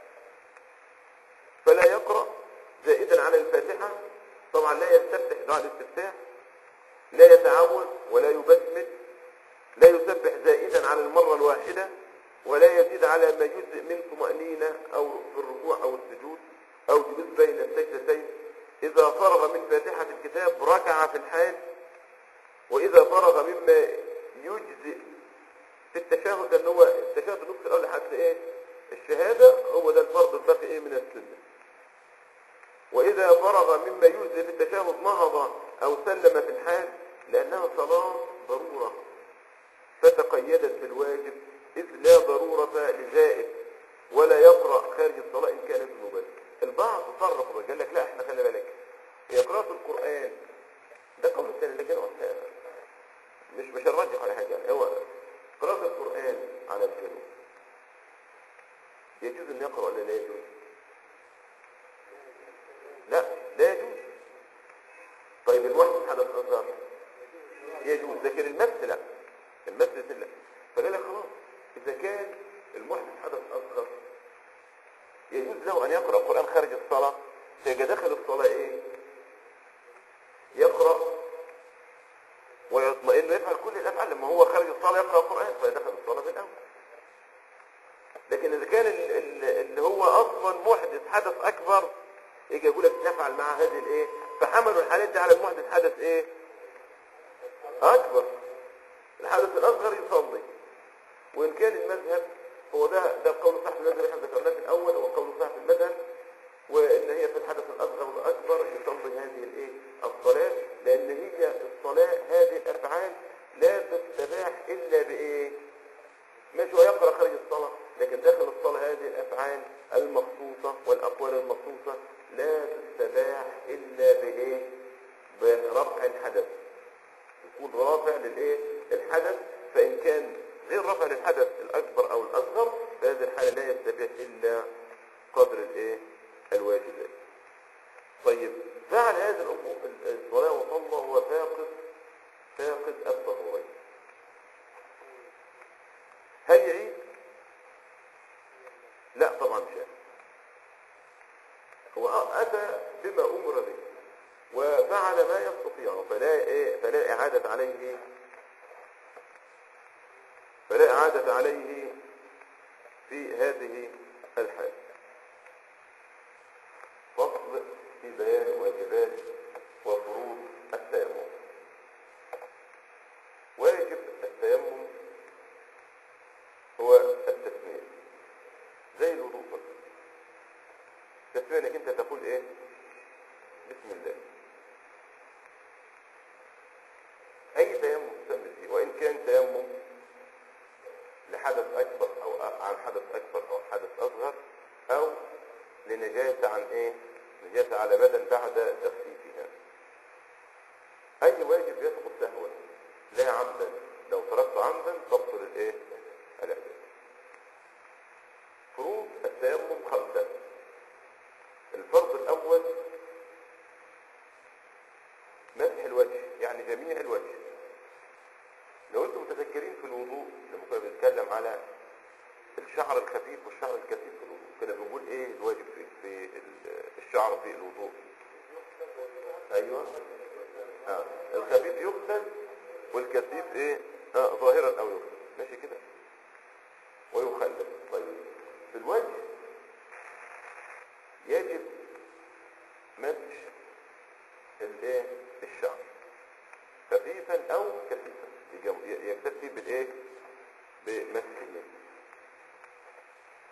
فلا يقرأ زائدا على الفاتحة طبعا لا يستفتح دعاء الاستفتاح لا يتعوذ ولا يبسمل لا يسبح زائدا على المرة الواحدة ولا يزيد على ما يجزئ من طمأنينة أو في الركوع أو السجود أو جلوس بين السجدتين إذا فرغ من فاتحة الكتاب ركع في الحال وإذا فرغ مما يجزئ في التشهد لأن هو التشهد النصف الأول لحد إيه الشهادة هو ده الفرض الباقي إيه من السنة وإذا فرغ مما يجزئ في التشهد نهض أو سلم في الحال لأنها صلاة ضرورة فتقيدت بالواجب إذ لا ضرورة لزائد ولا يقرأ خارج الصلاة إن كانت ذنوبا البعض فرق قال لك لا احنا خلي بالك هي قراءة القرآن ده قول الثاني لكن هو مش مش الراجح ولا حاجة هو قراءة القرآن على الجنوب يجوز ان يقرأ ولا لا يجوز لا لا يجوز طيب الوحي حدث أصغر يجوز لكن المس لا المس لا فقال لك خلاص إذا كان المحدث حدث أصغر يجوز له أن يقرأ القرآن خارج الصلاة فيجي داخل الصلاة إيه يقرأ ويطمئن يفعل كل الأفعال لما هو خارج الصلاة يقرأ القرآن فيدخل الصلاة بالأول لكن إذا كان ال- ال- اللي هو أصلا محدث حدث أكبر يجي يقول لك نفعل مع هذه الإيه فحملوا الحالات دي على المحدث حدث إيه أكبر الحدث الأصغر يصلي وإن كان المذهب هو ده ده القول الصح في المذهب اللي احنا ذكرناه في الأول هو القول الصح في المذهب وإن هي في الحدث الأصغر والأكبر يصلي هذه الإيه الصلاة لأن هي الصلاة هذه الأفعال لا تستباح إلا بإيه مش هو يقرأ خارج الصلاة لكن داخل الصلاة هذه الأفعال المخصوصة والأقوال المخصوصة لا تستباح إلا بإيه برفع الحدث يكون رافع للايه الحدث فان كان غير رافع للحدث الاكبر او الاصغر فهذه الحاله لا يستبيح الا قدر الايه الواجبات طيب فعل هذه الامور الصلاه وصلى هو فاقد فاقد الطهورين هل يعيد لا طبعا مش يعيد. هو اتى بما امر به وفعل ما يستطيع فلا إيه فلا إعادة عليه فلا إعادة عليه في هذه الحال فصل في بيان واجبات وفروض التيمم واجب التيمم هو التسمية زي الوضوء برضه. التسمية انك انت تقول ايه بسم الله اي تيمم تسمي فيه وان كان تيمم لحدث اكبر او عن حدث اكبر او حدث اصغر او لنجاسة عن ايه نجاسة على بدن بعد تخفيفها اي واجب يسقط سهوا لا عمدا لو تركت عمدا تبطل الايه الاحداث فروض التيمم خمسة الفرض الاول مسح الوجه يعني جميع الوجه لو انتم متذكرين في الوضوء لما كنا بنتكلم على الشعر الخفيف والشعر الكثيف في الوضوء كنا بنقول ايه الواجب في, في ال- الشعر في الوضوء ايوه آه. الخفيف يغسل والكثيف ايه آه ظاهرا او يغسل ماشي كده ويخلل طيب في الوجه يجب مسح الايه الشعر خفيفا او كثيفا يجب- يكتفي بالايه بمسحه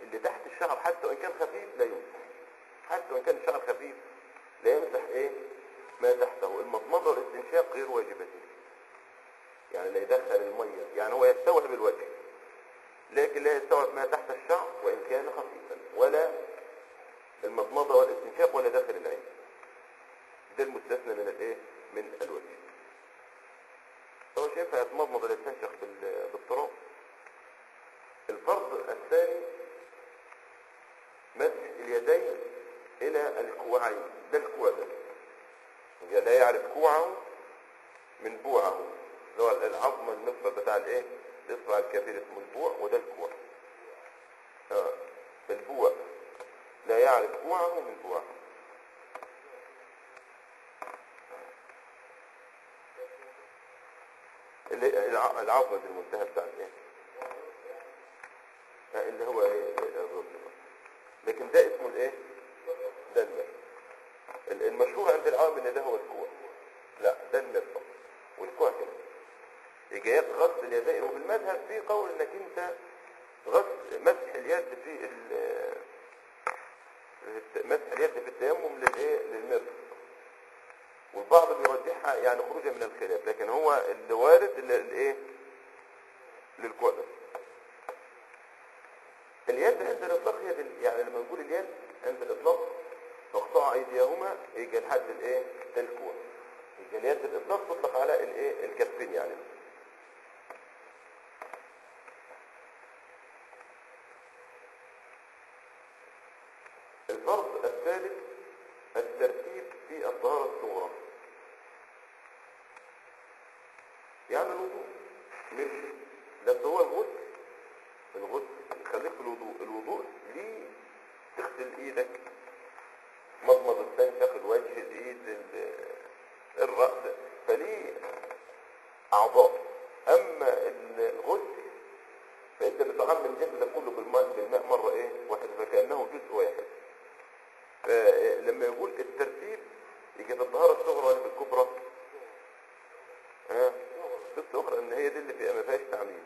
اللي تحت الشعر حتى وان كان خفيف لا يمسح حتى وان كان الشعر خفيف لا يمسح ايه ما تحته المضمضه والاستنشاق غير واجبتين يعني لا يدخل الميه يعني هو يستوعب الوجه لكن لا يستوعب ما تحت الشعر وان كان خفيفا ولا المضمضه والاستنشاق ولا داخل العين ده المستثنى من الايه من الوجه هو مش ينفع يتمضمض ولا يستنشق بال- بالتراب الفرض الثاني مسح اليدين الى الكوعين ده الكوع ده يعني لا يعرف كوعه من بوعه اللي هو العظم المفصل بتاع الايه الاصبع الكبير اسمه البوع وده الكوع اه البوع لا يعرف كوعه من بوعه اللي الع- العظمة دي المنتهى بتاع الايه آه، اللي هو ايه الرز لكن ده اسمه الايه ده المرفق ال- المشهور عند العوام ان ده هو الكوع لا ده المرفق والكوع كده إجايات غسل اليدين وبالمذهب في قول انك انت غسل مسح اليد في ال- في- مسح اليد في التيمم للايه للمرفق والبعض بيرجحها يعني خروجا من الخلاف لكن هو اللي وارد ال- الايه للكوع بس اليد عند الاطلاق هي دل... يعني لما نقول اليد عند الاطلاق تقطع ايديهما يجي لحد الايه الكوع يجي اليد الاطلاق تطلق على الايه الكفين يعني الفرض الثالث الترتيب في الطهارة الصغرى يعني الوضوء مش بس هو الغسل الغسل خليك في الوضوء الوضوء ليه تغسل ايدك مضمض التنفخ الوجه الايد ال- الرأس فليه اعضاء اما الغسل فانت بتعمم جسدك كله بالماء بالماء مره ايه واحده فكانه جزء واحد فلما يقول الترتيب يجي في الطهاره الصغرى ولا في الكبرى ها في الصغرى ان هي دي اللي فيها ما فيهاش تعميم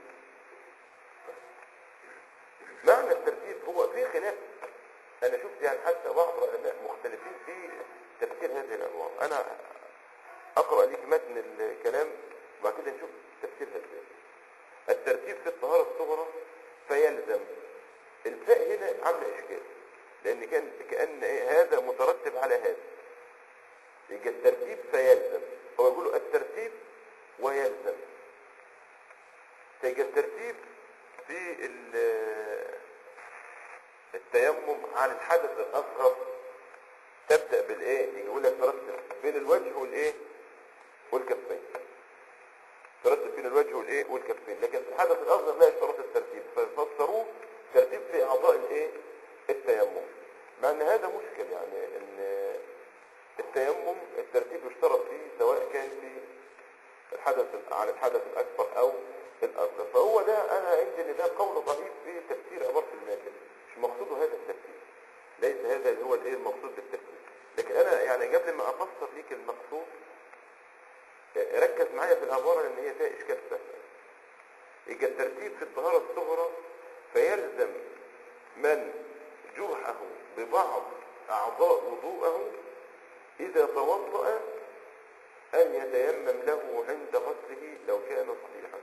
معنى الترتيب هو في خلاف انا شفت يعني حتى بعض العلماء مختلفين في تفسير هذه الانواع انا اقرا لك متن الكلام وبعد كده نشوف تفسيرها ازاي الترتيب في الطهاره الصغرى فيلزم الفاء هنا عامله اشكال لان كان كان إيه هذا مترتب على هذا يجي الترتيب فيلزم هو يقول الترتيب ويلزم تيجي الترتيب في ال- التيمم عن الحدث الاصغر تبدا بالايه يقول لك ترتب بين الوجه والايه والكفين ترتب بين الوجه والايه والكفين لكن في الحدث الاصغر لا يشترط الترتيب ففسروه ترتيب في اعضاء الايه التيمم مع ان هذا مشكل يعني ان التيمم الترتيب يشترط فيه سواء كان في الحدث على الحدث الاكبر او الاصغر فهو ده انا عندي ان ده قول ضعيف في تفسير عباره الماكل مش مقصوده هذا التفسير ليس هذا اللي هو الايه المقصود بالتفسير لكن انا يعني قبل ما افسر ليك المقصود ركز معايا في العباره لان هي فيها اشكال سهل يبقى الترتيب في الطهاره الصغرى فيلزم من جرحه ببعض اعضاء وضوءه اذا توضا ان يتيمم له عند غسله لو كان صحيحا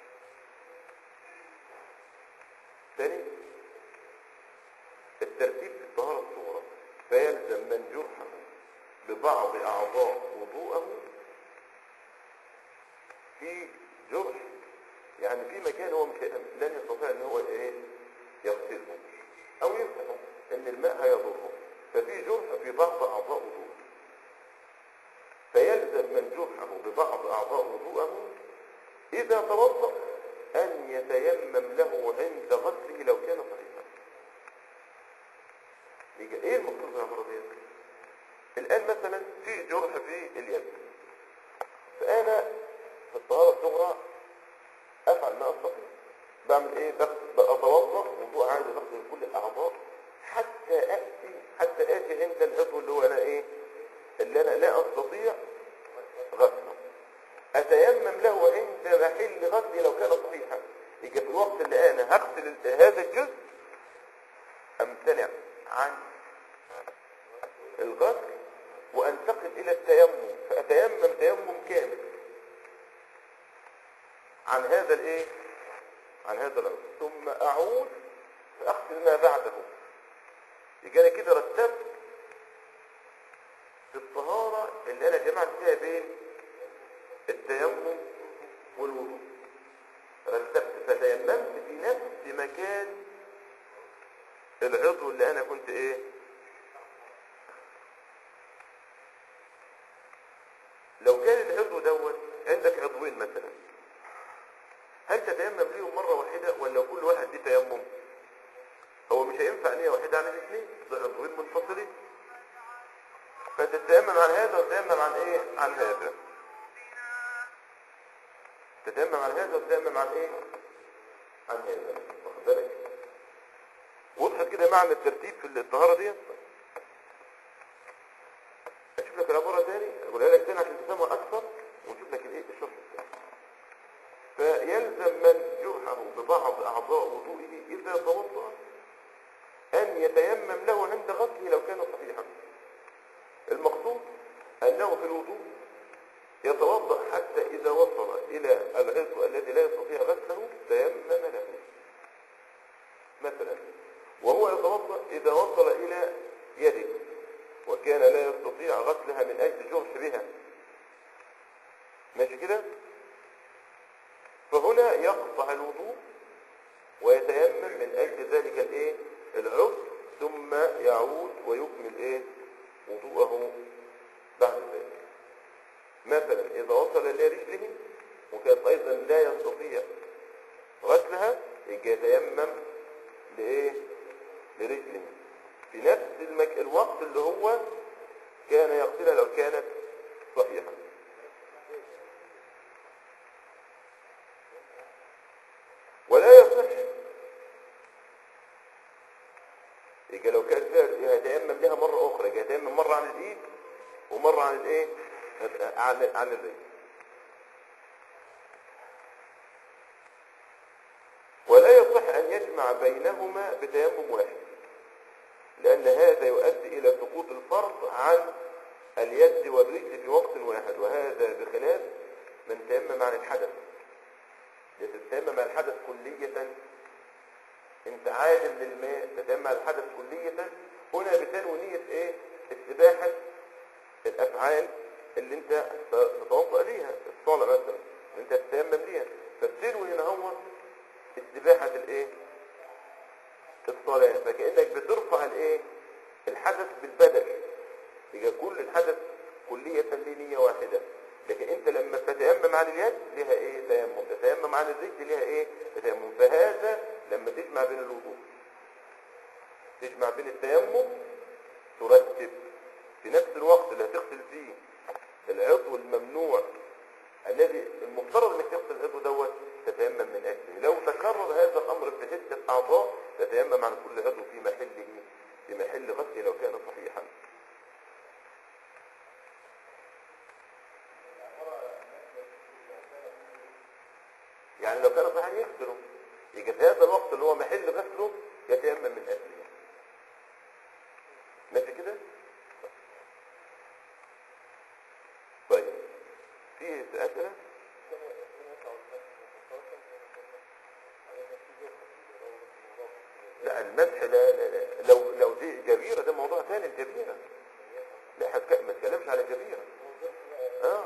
ثاني الترتيب في الطهاره الصغرى فيلزم من جرحه ببعض اعضاء وضوءه في جرح يعني في مكان هو مش لن يستطيع ان هو ايه يغسله او يمسحه ان الماء هيضره ففي جرح في بعض اعضاء وضوء فيلزم من جرحه ببعض اعضاء وضوءه اذا توضا ان يتيمم له عند غسله لو كان صحيحا يجي ايه المقصود بالعباره دي الان مثلا في جرح في اليد فانا في الطهاره الصغرى افعل ما استطيع بعمل ايه بغسل اتوضا وضوء عادي بغسل كل الاعضاء حتى اتي حتى اتي عند العضو اللي هو انا ايه اللي انا لا استطيع غسله اتيمم له عند محل غسلي لو كان صحيحا يجي في الوقت اللي انا هغسل ال- هذا الجزء امتنع عن الغسل وانتقل الى التيمم فاتيمم تيمم كامل عن هذا الايه عن هذا العضو ثم اعود فاغسل ما بعده يبقى انا كده رتبت في الطهارة اللي انا جمعت فيها بين التيمم والوضوء رتبت فتيممت في نفس مكان العضو اللي انا كنت ايه لو كان العضو دوت عندك عضوين مثلا هل تتيمم ليهم مرة واحدة ولا كل واحد دي تيمم هو مش هينفع نية واحدة عن الاثنين ده عضوين منفصلين فتتيمم عن هذا وتتيمم عن ايه عن هذا تتيمم عن هذا وتتيمم عن ايه عن هذا واخد بالك وضحت كده معنى الترتيب في الطهارة دي اشوف لك العبارة تاني اقولها لك تاني عشان تفهمها اكثر ونشوف لك الايه الشرح بتاعها فيلزم من جرحه ببعض اعضاء وضوئه اذا توضأ ان يتيمم له عند غسله لو كان صحيحا المقصود انه في الوضوء يتوضأ حتى اذا وصل الى العضو الذي لا يستطيع غسله تيمم له مثلا وهو يتوضأ اذا وصل الى يده وكان لا يستطيع غسلها من اجل جرح بها ماشي كده فهنا يقطع الوضوء ويتيمم من اجل ذلك الايه العضو ثم يعود ويكمل ايه وضوءه بعد ذلك مثلا اذا وصل الى رجله وكانت ايضا لا يستطيع غسلها يجي يتيمم لايه لرجله في نفس المك... الوقت اللي هو كان يغسلها لو كانت صحيحه ولا يصح يبقى لو كان فيها يتيمم لها مرة أخرى يبقى يتيمم مرة عن الإيد ومرة عن الإيه؟ عن عن الرجل ولا يصح أن يجمع بينهما بتيمم واحد لأن هذا يؤدي إلى سقوط الفرض عن اليد والرجل في وقت واحد وهذا بخلاف من تيمم عن الحدث تتيمم عن الحدث كلية انت عادل للماء تتيمم عن الحدث كلية هنا بتنوي نية ايه استباحة الافعال اللي انت تتوضأ ليها الصلاة مثلا انت تتيمم ليها فبتنوي هنا هو استباحة الايه الصلاة فكأنك بترفع الايه الحدث بالبدل يبقى كل الحدث كلية لنية واحدة لكن انت لما تتيمم عن اليد لها ايه تيمم تتيمم عن الرجل لها ايه تيمم فهذا لما تجمع بين الوضوء تجمع بين التيمم ترتب في نفس الوقت اللي هتغسل فيه العضو الممنوع الذي المفترض انك تغسل العضو دوت تتيمم من اجله لو تكرر هذا الامر في عده اعضاء تتيمم عن كل عضو في محله في محل غسله لو كان صحيحا يعني لو كان صحيح يغسله يجي في هذا الوقت اللي هو محل غسله يتيمم من اجله ماشي كده طيب في اسئله لا المسح لا, لا, لا لو لو دي جبيره ده موضوع ثاني الجبيره لا حتى ما تكلمش على جبيره اه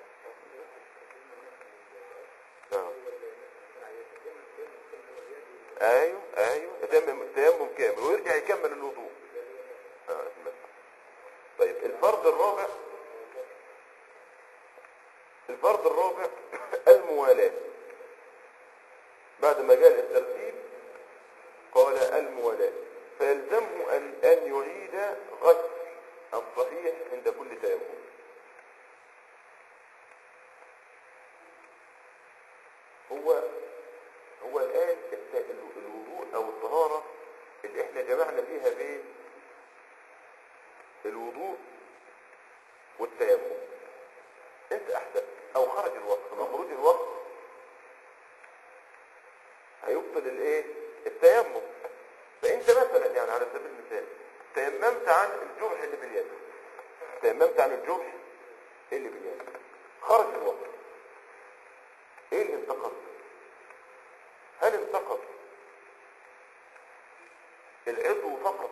اه ايوه ايوه تيمم تيمم كامل ويرجع يكمل الوضوء اه المسح. طيب الفرض الرابع الفرض الرابع الموالاة بعد ما جاء الترتيب قال الموالاة فيلزمه أن, أن يعيد غسل الصحيح عند كل تيمم هو هو الآن الت- الوضوء أو الطهارة اللي احنا جمعنا فيها بين الوضوء والتيمم انت احسن او خرج الوقت مع خروج الوقت هيبطل الايه التيمم فانت مثلا يعني على سبيل اللي باليد تيممت عن الجرح اللي باليد خرج الوقت ايه اللي انتقض هل انتقض العضو فقط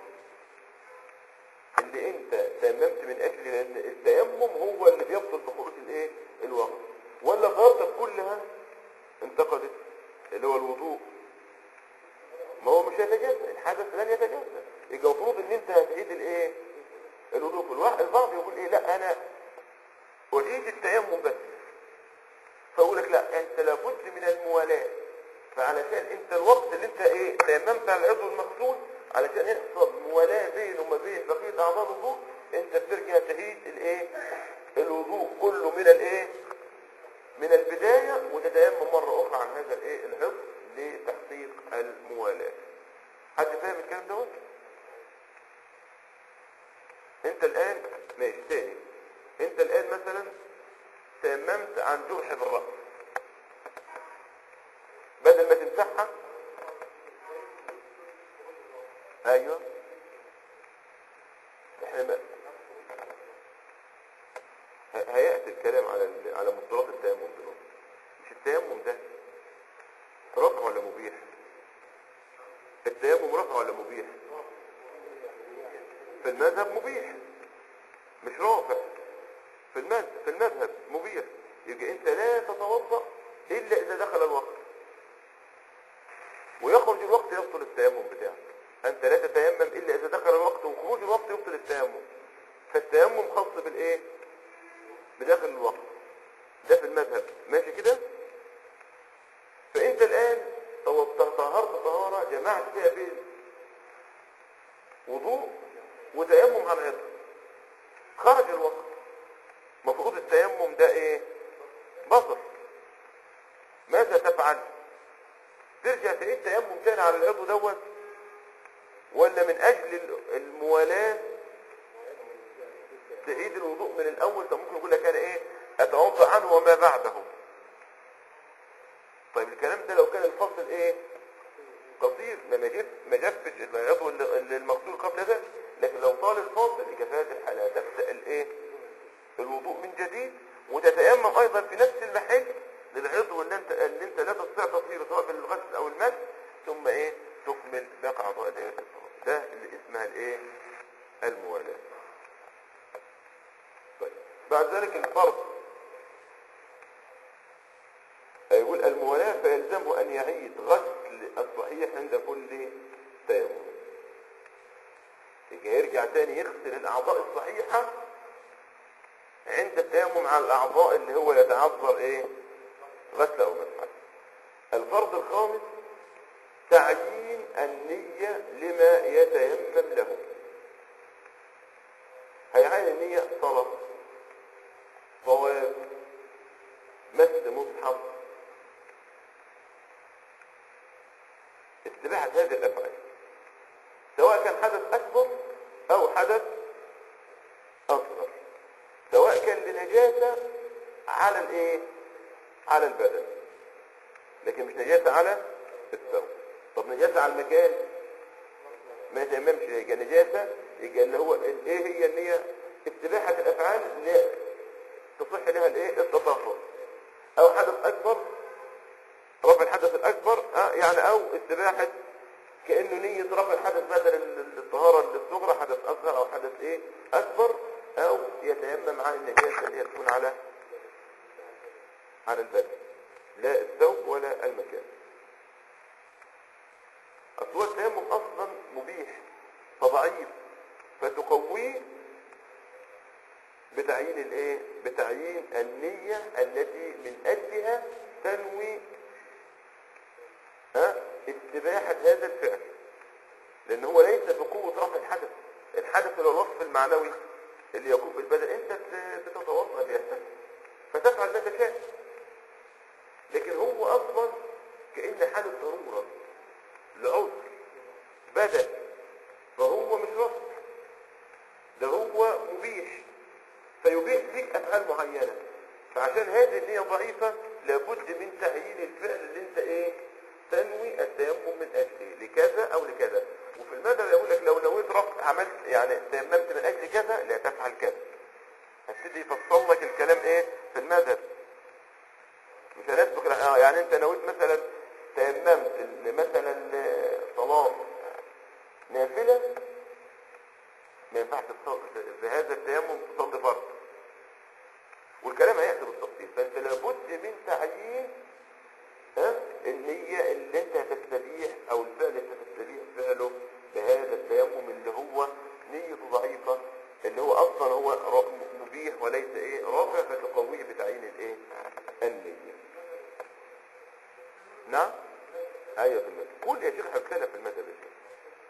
اللي انت تيممت من اجل لان التيمم هو اللي بيبطل بخروج الايه الوقت ولا ظهرتك كلها انتقدت اللي هو الوضوء ما هو مش هيتجزا الحدث لن يتجزا يبقى المفروض ان انت هتعيد الايه الوضوء في الواحد البعض يقول ايه لا انا اريد التيمم بس فاقول لك لا انت لابد من الموالاه فعلشان انت الوقت اللي انت ايه تيممت على العضو المغسول علشان يحصل موالاه بينه وما بين بقيه اعضاء الوضوء انت بترجع تعيد الايه الوضوء كله من الايه من البدايه وتتيمم مره اخرى عن هذا الايه العضو لتحقيق الموالاه حد فاهم الكلام دوت انت الان ماشي تاني انت الان مثلا تيممت عن جرح بالراس بدل ما تمسحها ايوه احنا ما- ه- هيأتي الكلام على ال- على مصطلحات التيمم دلوقتي مش التيمم ده رفع ولا مبيح التيمم رفع ولا مبيح في المذهب مبيح مش رافع في المذهب في المذهب مبيح يبقى انت لا تتوضا الا اذا دخل الوقت ويخرج الوقت يبطل التيمم بتاعك انت لا تتيمم الا اذا دخل الوقت وخروج الوقت يبطل التيمم فالتيمم خاص بالايه بداخل الوقت ده في المذهب ماشي كده فانت الان تو- طهرت طهاره جمعت فيها بين وضوء وتيمم عن عطر خرج الوقت مفروض التيمم ده ايه بصر ماذا تفعل ترجع تعيد تيمم تاني على العضو دوت ولا من اجل ال- الموالاه تعيد الوضوء من الاول طب ممكن يقول لك انا ايه اتوضا عنه وما بعده طيب الكلام ده لو كان الفصل ايه قصير ما ما جف ما جفش العضو اللي اللي المغسول قبل ذلك لكن لو طال الفاصل يبقى في هذه الحاله تبدا الايه الوضوء من جديد وتتيمم ايضا في نفس المحل للعضو اللي انت اللي انت لا تستطيع تطهيره سواء بالغسل او المس ثم ايه تكمل باقي اعضاء دائره الصلاه ده اللي اسمها الايه الموالاه طيب بعد ذلك الفرض يقول الموالاه فيلزمه ان يعيد غسل الصحيح عند كل تيمم يجي يرجع تاني يغسل الاعضاء الصحيحه عند التيمم على الاعضاء اللي هو يتعذر ايه غسل او مسح الفرض الخامس تعيين النية لما يتيمم له هيعين النية صلاة طواف مس مصحف استباحة هذه الأفعال سواء كان حدث أكبر أو حدث أصغر سواء كان لنجاسة على الإيه؟ على البدن لكن مش نجاسة على الثوب طب نجاسة على المكان ما يتيممش يبقى نجاسة يبقى اللي هو ال- ايه هي النية استباحة الافعال اللي تصح لها الايه التطهر او حدث اكبر رفع الحدث الاكبر اه يعني او استباحة كانه نية رفع الحدث بدل ال- ال- الطهارة الصغرى حدث اصغر او حدث ايه اكبر او يتيمم عن النجاسة اللي هي تكون على على البدن لا الثوب ولا المكان اصل هو التيمم اصلا مبيح فضعيف فتقويه بتعيين الايه بتعيين النية التي من اجلها تنوي ها استباحة هذا الفعل لان هو ليس بقوة رفع الحدث الحدث هو الوصف المعنوي اللي يكون في البدن انت بت- بتتوضا به فتفعل ما تشاء لكن هو اصلا كأن حالة ضرورة لعذر بدل فهو مش وصف ده هو مبيح فيبيح فيك افعال معينة فعشان هذه النية ضعيفة لابد من تعيين الفعل اللي انت ايه تنوي التيمم من اجله لكذا او لكذا وفي المذهب يقول لك لو نويت رفع عملت يعني تيممت من اجل كذا المذهب مش هنسبق الع- اه يعني انت نويت مثلا تيممت ال- مثلا آه، صلاة نافلة ما ينفعش تصلي في هذا التيمم تصلي فرض والكلام هيأتي بالتفصيل فانت لابد من تعيين ها النية اللي انت هتستبيح او الفعل اللي انت هتستبيح فعله بهذا التيمم اللي هو نيته ضعيفة اللي هو اصلا هو را- مبيح وليس ايه رافع فتقويه بتعيين الايه النية نعم ايوه في المذهب قول يا شيخ هتكلم في المذهب يا شيخ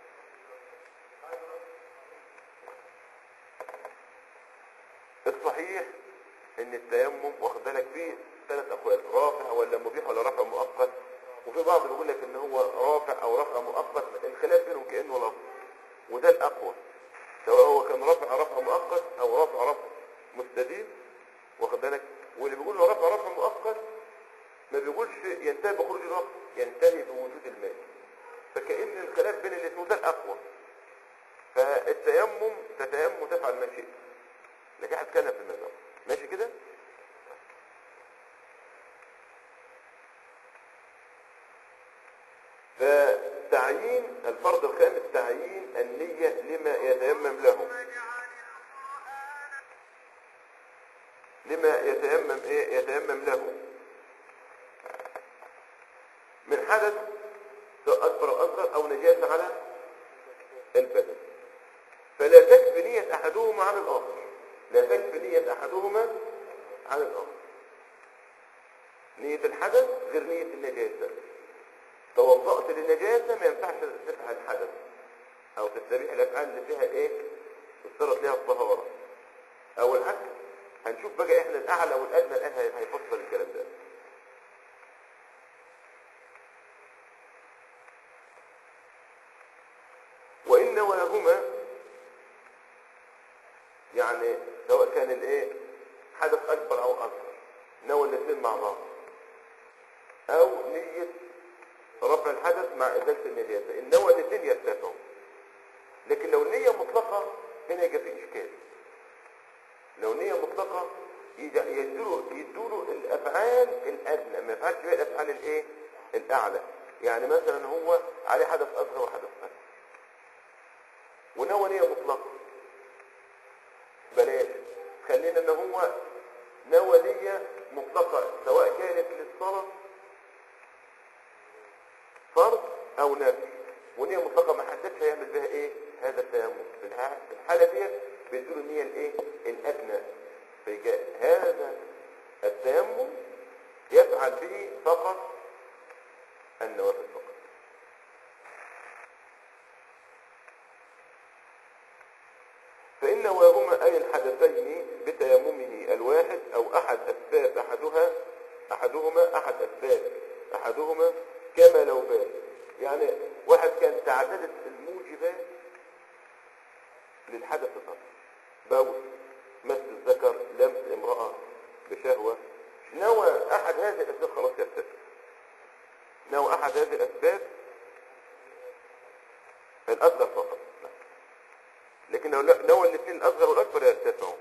الصحيح ان التيمم واخد بالك فيه ثلاث اقوال رافع ولا مبيح ولا رافع مؤقت وفي بعض بيقول لك ان هو رافع او رافع مؤقت الخلاف بينهم كانه لفظ وده الاقوى سواء هو كان رافع رفع مؤقت او رافع رفع مستديم واخد بالك واللي بيقول له رفع رفع مؤقت ما بيقولش ينتهي بخروج الوقت ينتهي بوجود الماء فكأن الخلاف بين الاثنين ده الاقوى فالتيمم تتيمم تفعل ما شئت لكن هتكلم في المذهب ماشي كده فتعيين الفرض الخامس تعيين النية لما يتيمم له لما يتيمم ايه يتيمم له من حدث سواء اكبر او اصغر او نجاسة على البدن فلا تكفي نية احدهما عن الاخر لا تكفي نية احدهما عن الاخر نية الحدث غير نية النجاسة توضأت للنجاسة ما ينفعش تفعل الحدث او تستبيح الافعال اللي فيها ايه اشترط لها الطهارة او العكس هنشوف بقى احنا الاعلى والادنى الان هي- هيفصل الكلام ده وان نواهما يعني سواء كان الايه حدث اكبر او اصغر نوى الاثنين مع بعض او نية رفع الحدث مع ازالة النجاسة النوى الاثنين يرتفعوا لكن لو نية مطلقة هنا يبقى في اشكال لو نية مطلقة يج- يدوله يدوله الافعال الادنى ما يفعلش بقى الافعال الايه الاعلى يعني مثلا هو عليه حدث اصغر وحدث اكبر ونوى نية مطلقة بلاش خلينا ان هو نوى نية مطلقة سواء كانت للصلاة فرض او نفل ونية مطلقة ما حددش هيعمل بها ايه هذا التيمم في الح- في الحالة دي بيدوا له النية الايه الادنى فيجي هذا التيمم يفعل به فقط النوافل فقط فإن نواهما أي الحدثين بتيممه الواحد أو أحد أسباب أحدها أحدهما أحد أسباب أحدهما كما لو بال يعني واحد كان تعددت الموجبات للحدث الأصغر بول مس الذكر لمس امرأة بشهوة نوى أحد هذه الأسباب خلاص يرتفع نوى أحد هذه الأسباب الأصغر فقط نعم. لكن لو نوى الاثنين الاصغر والاكبر يرتفعوا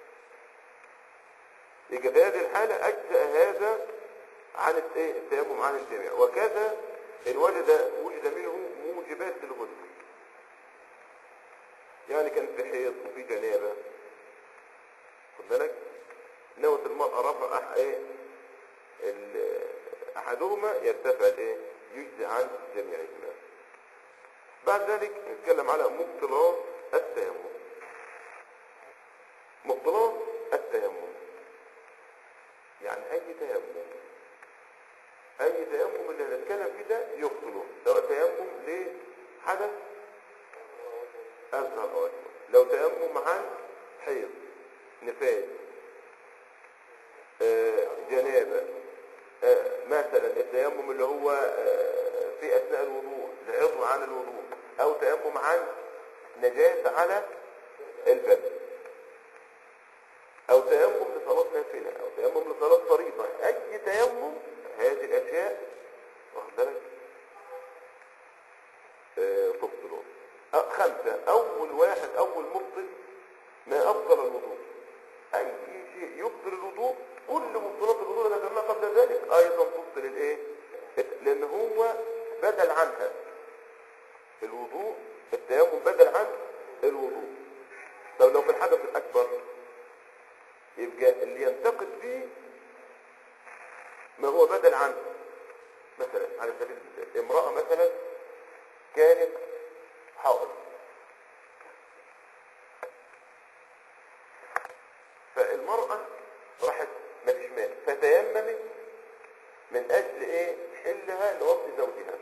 يبقى في هذه الحالة أجزأ هذا عن الت- إيه؟ التيمم عن الجميع وكذا إن وجد وجد منه موجبات للغسل يعني كان في حيض وفي جنابة خد بالك نوت المرأة رفع أح- إيه ال- أحدهما يرتفع الإيه يجزي عن جميعهما بعد ذلك نتكلم على مبطلات التيمم مبطلات التيمم يعني اي تيمم اي تيمم اللي هنتكلم فيه ده يبطله سواء تيمم لحدث اصغر او اكبر لو تيمم عن حيض نفاس آه، جنابه آه، مثلا التيمم اللي هو آه، في اثناء الوضوء لعضو عن الوضوء او تيمم عن نجاسه على البدن او تيمم لصلاه نافله او تيمم لصلاه فريضه اي تيمم هذه الاشياء واخد بالك آه، تبطل آه، خمسه اول واحد اول مبطل ما ابطل الوضوء اي يبطل الوضوء كل مبطلات الوضوء اللي ذكرناها قبل ذلك ايضا تبطل الايه لان هو بدل عنها الوضوء التيمم بدل عن الوضوء طب لو في الحدث الاكبر يبقى اللي ينتقد فيه ما هو بدل عنه مثلا على سبيل المثال امرأة مثلا كانت حائض فالمرأة راحت ما فيش ماء فتيممت من اجل ايه حلها لوقت زوجها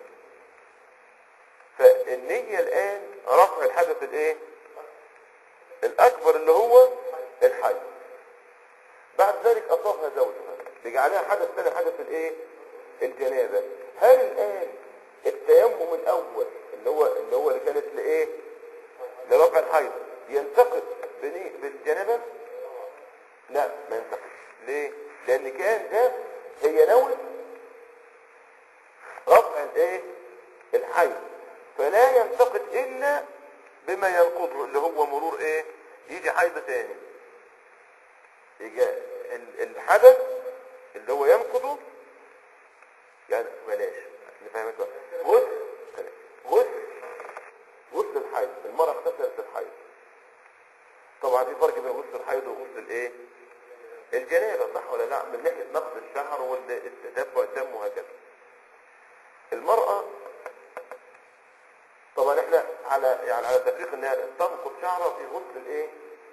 فالنية الان رفع الحدث الايه الاكبر اللي هو الحي بعد ذلك اصابها زوجها بيجعلها حدث ثاني حدث الايه الجنابه هل الان التيمم الاول اللي هو اللي هو اللي كانت لايه لرفع الحيض ينتقد بني بالجنابه لا ما ينتقدش ليه لان كان ده هي نوت رفع الايه الحيض فلا ينتقد الا بما ينقضه اللي هو مرور ايه يجي حيض تاني يجي ال- الحدث اللي هو ينقضه يعني بلاش نفهمك بقى غسل غسل غسل الحيض المرأة اغتسلت الحيض طبعا في فرق بين غسل الحيض وغسل الايه الجنابة صح ولا لا من ناحية نقض الشعر والتدفع الدم وهكذا المرأة طبعا احنا على يعني على تفريق انها تنقض شعرها في غسل الايه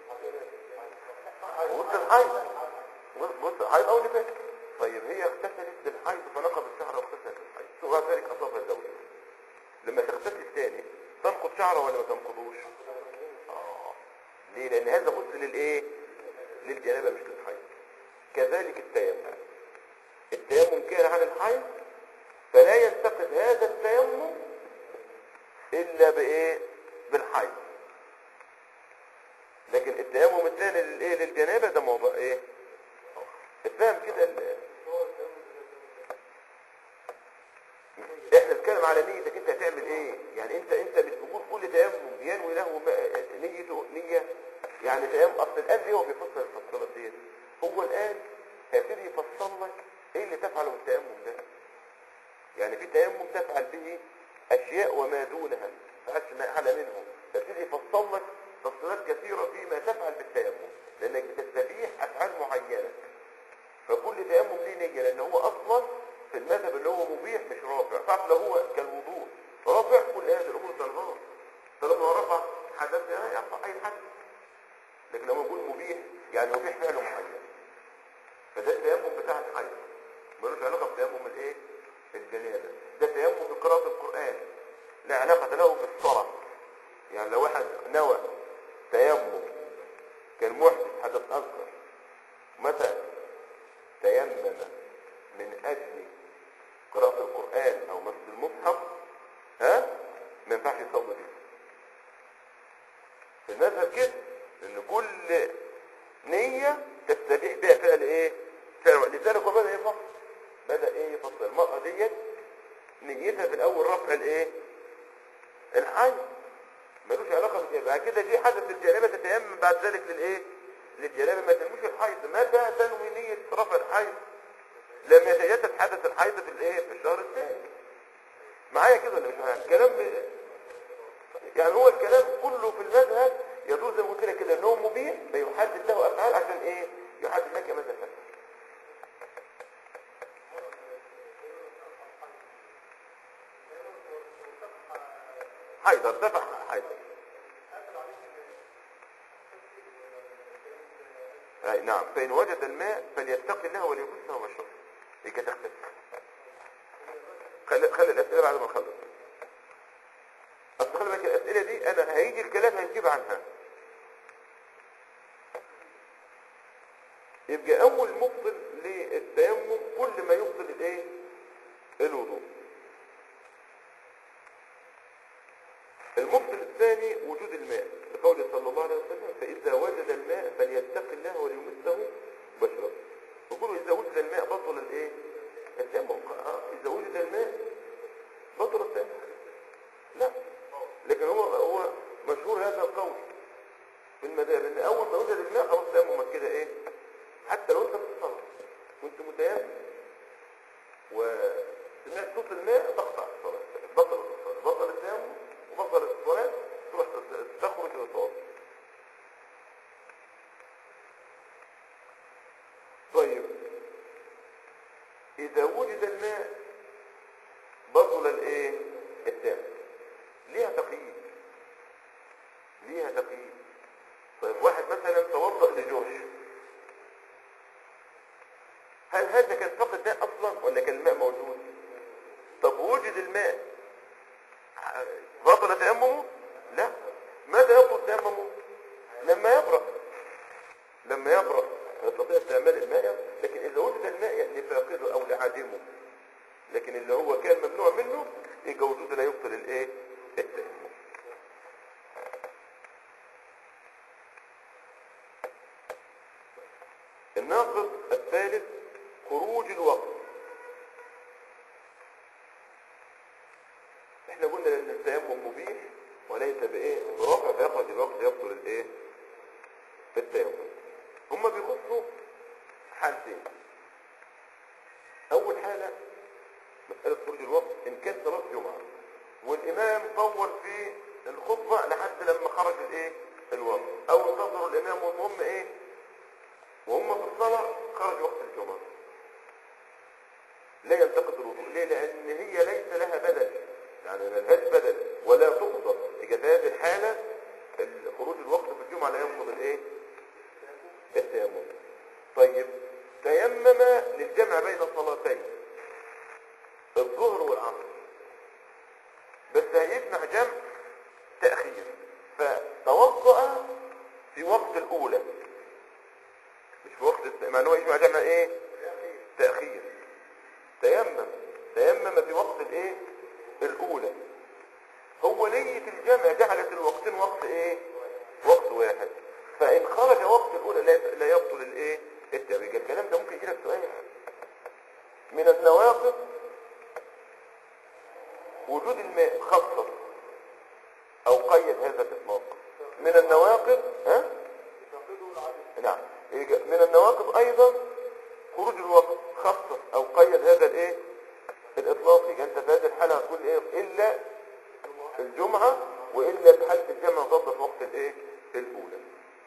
غسل الحيض غسل الحيض او نفاس طيب هي اغتسلت بالحيض فنقض الشعر واغتسلت بالحيض وبعد ذلك اصابها الزوجة لما تغتسل تاني تنقض شعرها ولا ما تنقضوش اه ليه لان هذا غسل للايه للجنابه مش للحيض كذلك التيمم التيمم كان عن الحيض فلا ينتقد هذا التيمم الا بايه بالحيض لكن التيمم الثاني للايه للجنابه ده موضوع ايه افهم كده ال- احنا بنتكلم على نيتك انت هتعمل ايه يعني انت انت مش بتقول كل تيمم ينوي له ما- نيته نيه يعني تيمم اصل الان ليه هو بيفسر التفصيلات ديت هو الان هيبتدي يفصل لك ايه اللي تفعله بالتيمم ده يعني في تيمم تفعل به اشياء وما دونها فعلش ما اعلى منه فيبتدي يفصل لك تفصيلات كثيره فيما تفعل بالتيمم لانك بتستبيح افعال معينه فكل تيمم ليه نية لان هو اصلا في المذهب اللي هو مبيح مش رافع تعرف لو هو كالوضوء رافع كل هذه الامور تنهار فلما رفع حدث يعني يرفع اي حدث لكن لما يقول مبيح يعني مبيح فعل معين فده التيمم بتاع الحي ملوش علاقه بتيمم الايه الجنابه ده تيمم بقراءه القران لا علاقه له بالصلاه يعني لو واحد نوى تيمم كان محدث حدث اصغر متى تيمم من اجل قراءة القرآن او مس المصحف ها ما ينفعش يصلي بيه في المذهب كده ان كل نية تستبيح بها فعل ايه فعل لذلك هو بدأ يفصل بدأ ايه يفصل المرأة ديت نيتها في الاول رفع الايه الحي ملوش علاقة بالجنابة بعد كده جه حدث الجنابة تتيمم بعد ذلك للايه للجنابة ما تنموش الحيض متى تنوي نية رفع الحيض لم يتجدد حدث الحيض في الايه في الشهر الثاني معايا كده ولا مش معايا الكلام يعني هو الكلام كله في المذهب يدور زي ما قلت لك كده ان هو مبيح فيحدد له افعال عشان ايه يحدد لك ماذا فعل حيض ارتفع حيض أي نعم فإن وجد الماء فليتقي الله وليغسله ويشربه لكي تختلف خلي خلي الأسئلة بعد ما نخلص أصل خلي بالك الأسئلة دي أنا هيجي الكلام هنجيب عنها يبقى أول مبطل للتيمم كل ما يبطل الإيه؟ الوضوء المبطل الثاني وجود الماء لقوله صلى الله عليه وسلم فإذا وجد الماء فليتق الله وليمسه بشرا وقولوا إذا وجد الماء بطل الإيه؟ التيمم آه، إذا وجد الماء بطل التيمم لا لكن هو هو مشهور هذا القول في المذاهب ان اول ما وجد الماء خلاص تيممك كده ايه حتى لو انت في الصلاه كنت متيمم وسمعت صوت الماء تقطع الصلاه بطلت الصلاه بطل التيمم وبطلت الصلاه تروح تخرج للصلاه طيب اذا وجد الماء بطل الايه التيمم ليها تقييد ليها تقييد طيب واحد مثلا توضأ لجوش هل هذا كان فقد ماء اصلا ولا كان الماء موجود طب وجد الماء بطل تيممه لا ماذا يبطل تيممه لما يبرأ لما يبرأ يستطيع استعمال الماء لكن اذا وجد الماء لفاقده او لعدمه لكن اللي هو كان ممنوع منه يبقى وجوده لا يبطل الايه التيمم الناقض الثالث خروج الوقت احنا قلنا ان التيمم مبيح وليس بايه برافع فيخرج الوقت يبطل الايه التيمم هما بيخصوا حالتين اول حالة مسألة خروج الوقت ان كان صلاة جمعة والامام طول في الخطبة لحد لما خرج الايه الوقت او انتظروا الامام والمهم ايه وهم في الصلاة خرج وقت الجمعة لا ينتقد الوضوء ليه لان هي ليس لها بدل يعني ما لهاش بدل ولا تقصر يبقى في هذه الحالة خروج الوقت في الجمعة لا ينقض الايه التيمم طيب تيمم للجمع بين صلاتين الظهر والعصر بس هيجمع جمع تأخير فتوضأ في وقت الأولى مش في وقت الت... ما هو يجمع جمع ايه تأخير تيمم تيمم في وقت الايه الاولى هو نية الجمع جعلت الوقتين وقت ايه وقت واحد فان خرج وقت الاولى لا, لا يبطل الايه التأويل الكلام ده ممكن يجيلك سؤال من النواقض وجود الماء خصص او قيد هذا الاطلاق من النواقض ها نعم من النواقض ايضا خروج الوقت خصص او قيد هذا الايه الاطلاق يبقى انت في هذه الحاله هتقول ايه الا الجمعه والا في حاله الجمع ضد في وقت الايه الاولى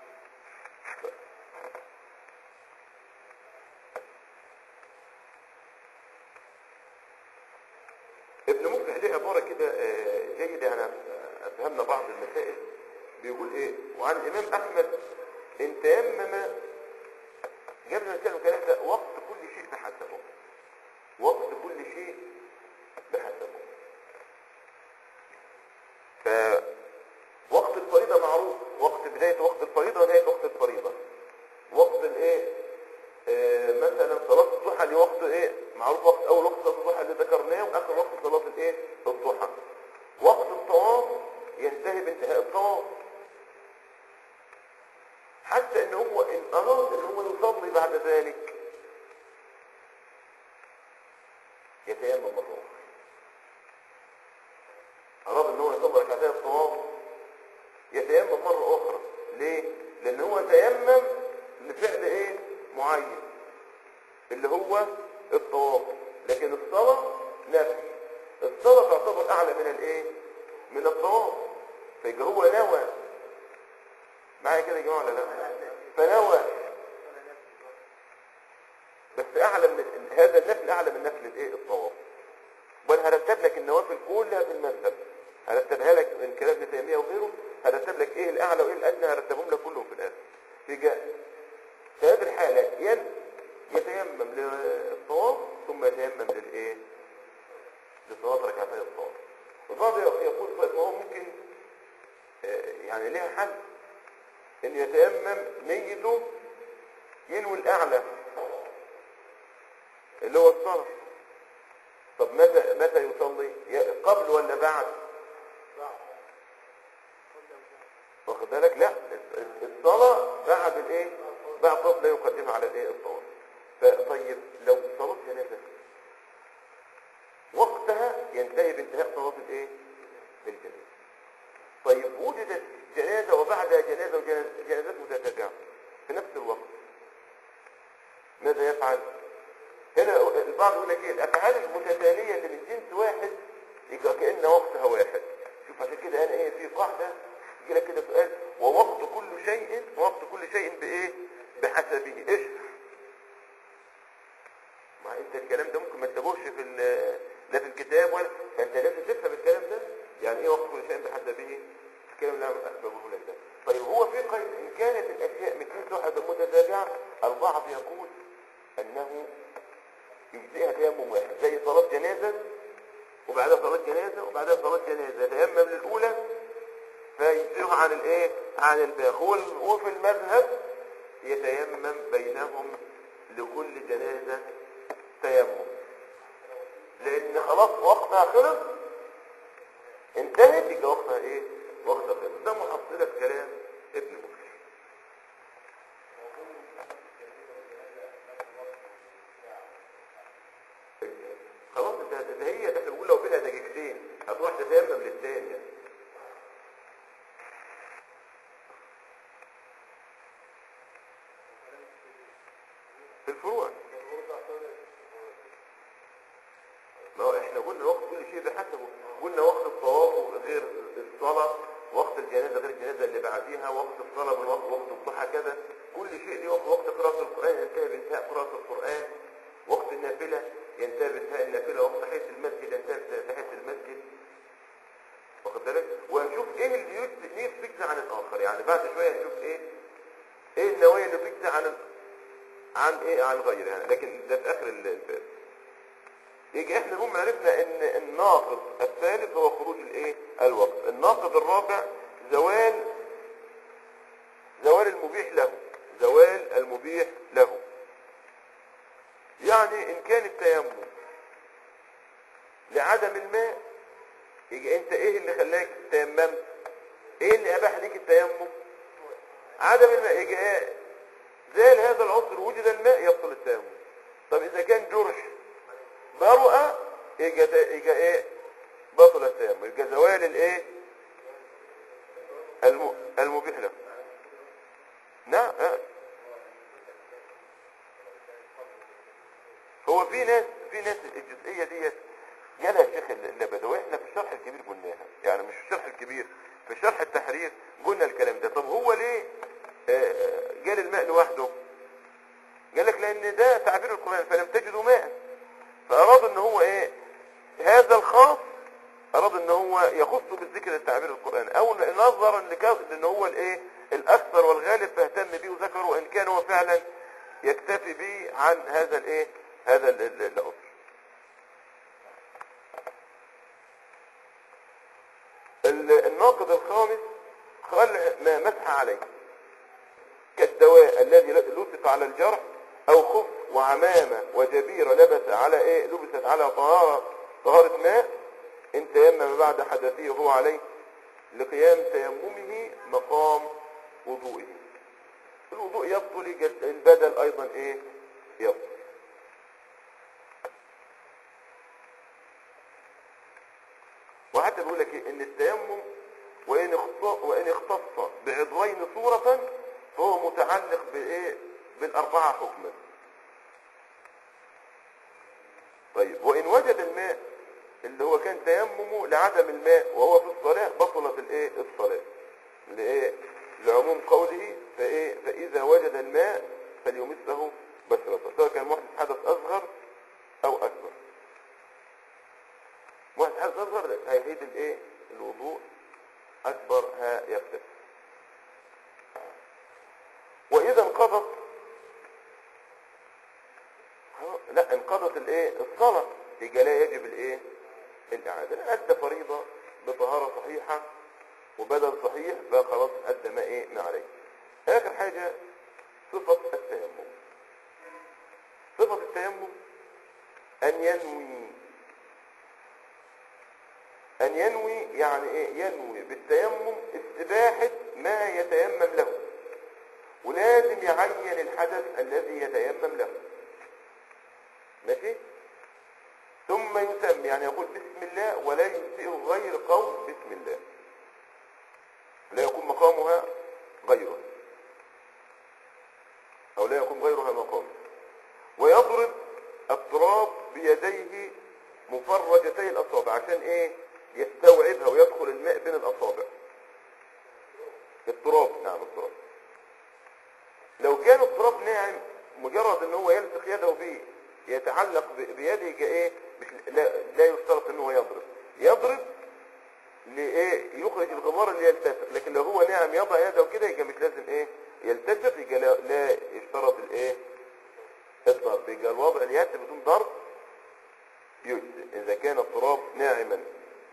ابن مفلح ليه عباره كده آه، جيده يعني افهمنا بعض المسائل بيقول ايه وعن الامام احمد ان تيمم جبنا نتكلم الكلام ده وقت كل شيء بحسبه وقت كل شيء بحسبه فوقت الفريضة معروف وقت بداية وقت الفريضة ونهاية وقت الفريضة وقت الايه آه مثلا صلاة الضحى لوقت ايه معروف وقت اول وقت صلاة الضحى اللي ذكرناه واخر وقت صلاة الايه الضحى وقت الطواف ينتهي بانتهاء الطواف حتى ان هو ان اراد ان هو يصلي بعد ذلك يتيمم مرة اخرى اراد ان هو يصلي ركعتين الطواف يتيمم مرة اخرى ليه لان هو تيمم لفعل ايه معين اللي هو الطواف لكن الصلاة نفي الصلاة تعتبر اعلى من الايه من الطواف فيبقى هو نوى معايا كده يا جماعه ولا لا فنوى بس اعلى من هذا النفل اعلى من نفل الايه الطواف بل هرتب لك النوافل كلها في المذهب هرتبها لك من كلام ابن تيميه وغيره هرتب لك ايه الاعلى وايه الادنى هرتبهم لك كلهم في الاخر في في هذه الحاله ين يتيمم للطواف ثم يتيمم للايه لصلاه ركعتي الطواف البعض يقول طيب هو ممكن آه، يعني ليها حل ان يتيمم نيته ينوي الاعلى اللي هو الصلاه طب متى متى يصلي يا- قبل ولا بعد واخد بالك لا الصلاه بعد الايه بعد الطواف لا يقدمها على الايه الطواف فطيب لو صلاه جنازه وقتها ينتهي بانتهاء صلاه الايه الجنازه طيب وجدت جنازة وبعدها جنازة وجنازات متتابعة في نفس الوقت ماذا يفعل هنا البعض يقول لك ايه الافعال المتتاليه اللي من جنس واحد يبقى كان وقتها واحد شوف عشان كده انا ايه في قاعده يجي لك كده سؤال ووقت كل شيء وقت كل شيء بايه بحسبه ايش ما انت الكلام ده ممكن ما تلاقوش في ال- لا في الكتاب ولا فانت لازم تفهم الكلام ده يعني ايه وقت كل شيء بحسبه الكلام اللي انا بقوله لك ده طيب هو في قيد ان كانت الاشياء من جنس واحد متتابعه البعض يقول انه يجزئها تيمم واحد زي صلاه جنازه وبعدها صلاه جنازه وبعدها صلاه جنازه يتيمم للاولى فيجزئها عن الايه عن الباقي هو وفي المذهب يتيمم بينهم لكل جنازه تيمم لان خلاص وقتها خلص انتهت يبقى وقتها ايه وقتها خلص ده محصلة كلام ابن مفلح خلاص انت ده هي ده احنا بنقول لو بينها دقيقتين هتروح تتيمم للتاني يعني. في الفروع ما هو احنا قلنا وقت كل شيء بحسبه قلنا وقت الطواف غير الصلاة وقت الجنازة غير الجنازة اللي بعديها وقت الصلاة من وقت وقت الضحى كذا كل شيء ليه وقت وقت قراءة القرآن ينتهي بانتهاء قراءة القرآن وقت النافلة ينتهي بانتهاء النافلة وقت تحية المسجد ينتهي بتحية المسجد واخد بالك وهنشوف ايه اللي يجزي ليه يجزي عن الاخر يعني بعد شوية هنشوف ايه ايه النوايا اللي بتجزي عن ال- عن ايه عن غيرها يعني لكن ده في اخر ال- الباب يجي احنا نقوم عرفنا ان الناقض الثالث هو خروج الايه الوقت الناقض الرابع زوال زوال المبيح له زوال المبيح له يعني ان كان التيمم لعدم الماء يجي انت ايه اللي خلاك تيممت ايه اللي اباح ليك التيمم عدم الماء يجي ايه زال هذا العنصر وجد الماء يبطل التيمم طب اذا كان جرش برؤة يجي يجي ايه بطل التيمم يجي زوال الايه الم... المبيح له نعم آه. هو في ناس في ناس الجزئية ديت جالها الشيخ اللبدوي احنا في الشرح الكبير قلناها يعني مش في الشرح الكبير في شرح التحرير قلنا الكلام ده طب هو ليه آه، جال الماء لوحده قال لك لان ده تعبير القرآن فلم تجدوا ماء فاراد ان هو ايه هذا الخاص اراد ان هو يخص بالذكر التعبير القرآن او نظرا لك- لان هو الايه الاكثر والغالب فاهتم به وذكره وان كان هو فعلا يكتفي به عن هذا الايه هذا ال- ال- العذر ال- الناقض الخامس خلع ما مسح عليه كالدواء الذي لبس على الجرح او خف وعمامة وجبيرة لبس على ايه لبست على طهارة طهارة ماء ان تيمم بعد حدثه وهو عليه لقيام تيممه مقام وضوئه الوضوء يبطل يجي البدل ايضا ايه يبطل وحتى بيقول لك إيه؟ ان التيمم وان اختص وان اختص بعضوين صورة فهو متعلق بايه بالاربعة حكما طيب وان وجد الماء اللي هو كان تيممه لعدم الماء وهو في الصلاة بطلت الايه الصلاة لايه لعموم قوله فايه فاذا وجد الماء فليمسه بشرته سواء كان محدث حدث اصغر او اكبر محدث حدث اصغر هيعيد الايه الوضوء اكبر ها يفتح واذا انقضت لا انقضت الايه الصلاة يبقى لا يجب الايه الاعادة لأن ادى فريضة بطهارة صحيحة وبدل صحيح فخلاص ادى ما ايه ما عليه اخر حاجة صفة التيمم صفة التيمم ان ينوي ان ينوي يعني ايه ينوي بالتيمم استباحة ما يتيمم له ولازم يعين الحدث الذي يتيمم له ماشي ثم يسمي يعني يقول بسم الله ولا يجزئه غير قول بسم الله لا يكون مقامها غيره او لا يكون غيرها مقام ايه يستوعبها ويدخل الماء بين الاصابع التراب نعم التراب لو كان التراب ناعم مجرد ان هو يلصق يده به يتعلق ب- بيده يبقى ايه مش لا, لا يشترط ان هو يضرب يضرب لايه يخرج الغبار اللي يلتصق لكن لو هو ناعم يضع يده كده يبقى مش لازم ايه يلتصق يبقى لا, لا يشترط الايه الضرب يبقى الوضع اليد بدون ضرب يجزئ اذا كان التراب ناعما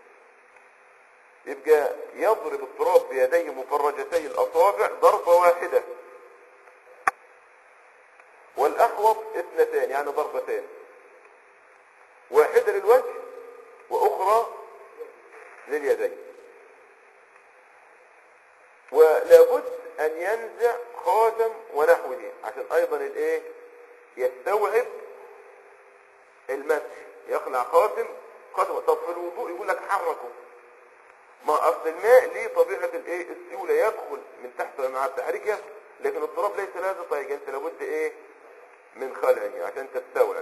يبقى يضرب التراب بيديه مفرجتي الاصابع ضربه واحده والاحوط اثنتان يعني ضربتان واحده للوجه واخرى لليدين ولابد ان ينزع خاتم ونحوه عشان ايضا الايه يستوعب المسح يخلع خاتم خاتم طب في الوضوء يقول لك حركه ما اصل الماء ليه طبيعه الايه السيوله يدخل من تحت مع التحريك يدخل لكن التراب ليس لازم طيب انت لابد ايه من خلعه عشان تستوعب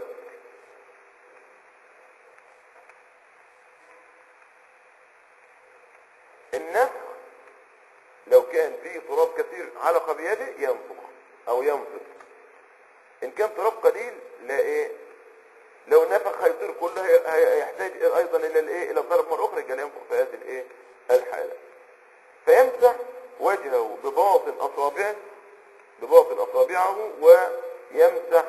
النفخ لو كان فيه تراب كثير علق بيده ينفخ او ينفخ ان كان تراب قليل لا ايه لو نفخ هيطير كله هي- هي- هيحتاج ايضا الى الايه الى الضرب مره اخرى يبقى لا ينفخ في هذه الايه الحاله فيمسح وجهه بباطن اصابعه بباطن اصابعه ويمسح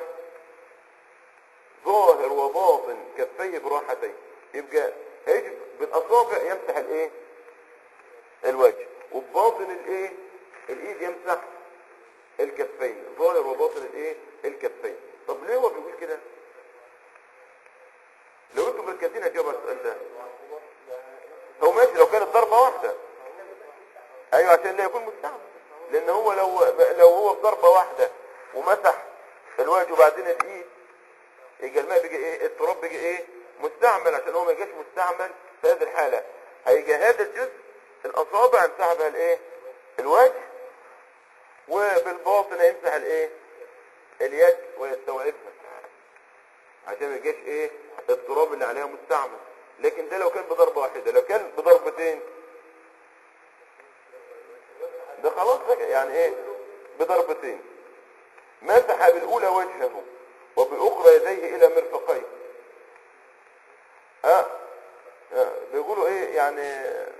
ظاهر وباطن كفيه براحتين يبقى هيجي بالاصابع يمسح الايه الوجه وبباطن الايه الايد يمسح الكفين ظاهر وباطن الايه الكفين طب ليه هو بيقول كده لو انتم مركزين هتجاوبوا على السؤال ده هو ماشي لو كانت ضربه واحده ايوه عشان لا يكون مستعمل لان هو لو لو هو بضربه واحده ومسح الوجه وبعدين الايد يبقى الماء بيجي ايه التراب بيجي ايه مستعمل عشان هو ما يجيش مستعمل في هذه الحاله هيجي هذا الجزء الاصابع يمسح بها الايه الوجه وبالباطن يمسح الايه اليد ويستوعبها عشان ما يجيش ايه التراب اللي عليها مستعمل لكن ده لو كان بضربه واحده لو كان بضربتين ده خلاص بقى يعني ايه بضربتين مسح بالاولى وجهه وبالاخرى يديه الى مرفقيه اه, آه. بيقولوا ايه يعني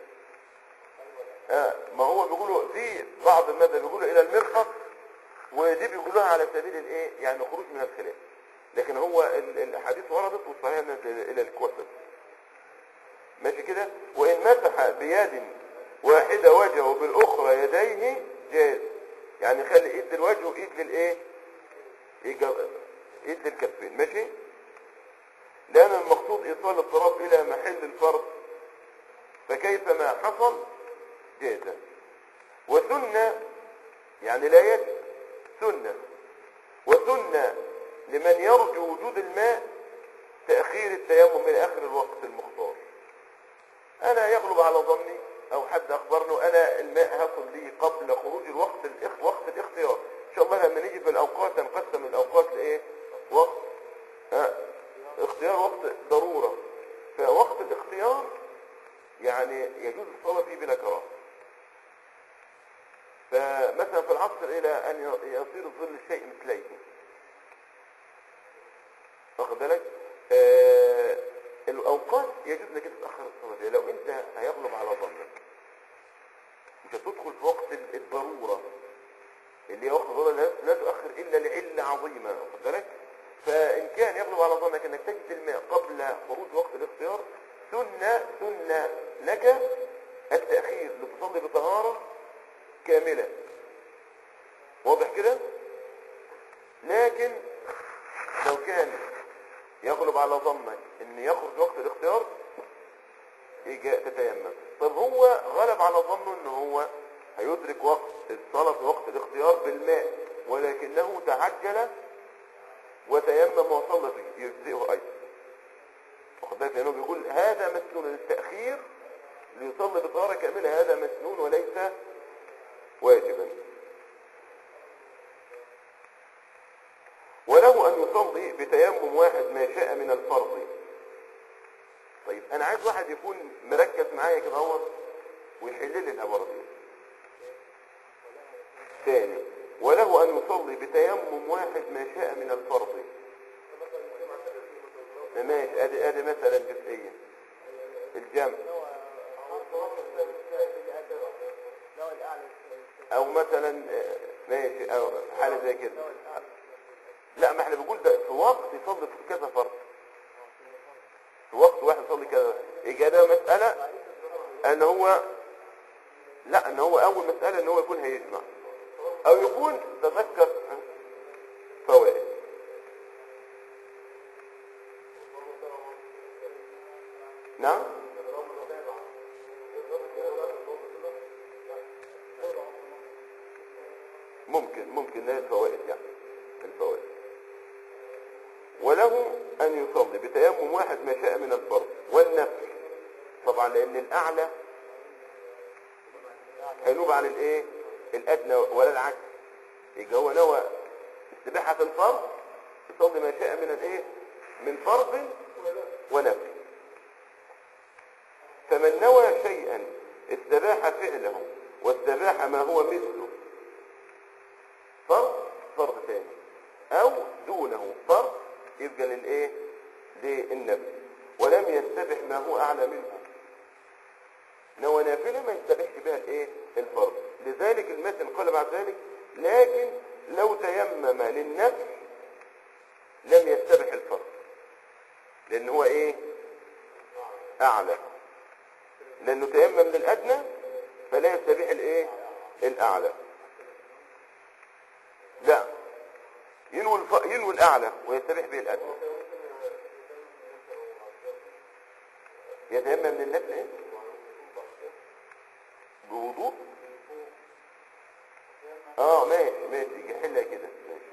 آه. ما هو بيقولوا في بعض المذهب بيقولوا الى المرفق ودي بيقولوها على سبيل الايه يعني خروج من الخلاف لكن هو ال- الاحاديث وردت والصحيح انها الى الكوسط ماشي كده وان مسح بيد واحدة وجهه بالاخرى يديه جاز يعني خلي ايد للوجه وايد للايه يجا- ايد للكفين ماشي لان المقصود ايصال التراب الى محل الفرض فكيفما حصل جاز وسنة يعني لا يجب سنة وسنة لمن يرجو وجود الماء تأخير التيمم إلى آخر الوقت المختار أنا يغلب على ظني أو حد أخبرني أنا الماء هصل لي قبل خروج الوقت الاخ... وقت الاختيار إن شاء الله لما نيجي في الأوقات نقسم الأوقات لإيه؟ وقت ها اختيار وقت ضرورة فوقت الاختيار يعني يجوز الصلاة فيه بلا كراهة فمثلا في العصر إلى أن يصير الظل الشيء مثليه واخد بالك آه الاوقات يجوز لك تتاخر الصلاه فيها لو انت هيغلب على ظنك مش هتدخل في وقت ال- الضروره اللي هي وقت الضروره لا, لا تؤخر الا لعله عظيمه واخد بالك فان كان يغلب على ظنك انك تجد الماء قبل خروج وقت الاختيار سنه سنه لك التاخير لتصلي بطهاره كامله واضح كده لكن لو كان يغلب على ظنك ان يخرج وقت الاختيار يجي تتيمم طب هو غلب على ظنه ان هو هيدرك وقت الصلاة في وقت الاختيار بالماء ولكنه تعجل وتيمم وصلى به يجزئه ايضا واخد بالك لانه بيقول هذا مسنون التأخير ليصلي بطهارة كاملة هذا مسنون وليس واجبا وله أن يصلي بتيمم واحد ما شاء من الفرض طيب أنا انا عايز واحد يكون مركز معايا كده هو ويحل لي العباره دي ثاني وله ان يصلي بتيمم واحد ما شاء من الفرض ماشي ادي ادي مثلا جزئيه الجمع او مثلا آه، ماشي او حاله زي كده لا ما احنا بنقول ده في وقت يصلي في كذا فرض في وقت واحد يصلي كذا يبقى ده مساله ان هو لا ان هو اول مساله ان هو يكون هيجمع او يكون تذكر فوائد نعم ممكن ممكن ده الفوائد يعني الفوائد وله ان يصلي بتيمم واحد ما شاء من الفرض والنفل طبعا لان الاعلى هينوب عن الايه الادنى ولا العكس يبقى هو نوى استباحة الفرض يصلي ما شاء من الايه من فرض ونفل فمن نوى شيئا استباح فعله واستباح ما هو مثله فرض فرض ثاني او دونه فرض يبقى للايه للنفل ولم يستبح ما هو اعلى منه نوى نافلة ما يستبحش بها الايه الفرض لذلك المثل قال بعد ذلك لكن لو تيمم للنفل لم يستبح الفرض لان هو ايه اعلى لانه تيمم للادنى فلا يستبيح الايه الاعلى لا ينوي الف... ينوي الاعلى ويستبيح به الادنى يتيمم للنفل ايه بوضوء اه ماشي ماشي يحلها كده ماشي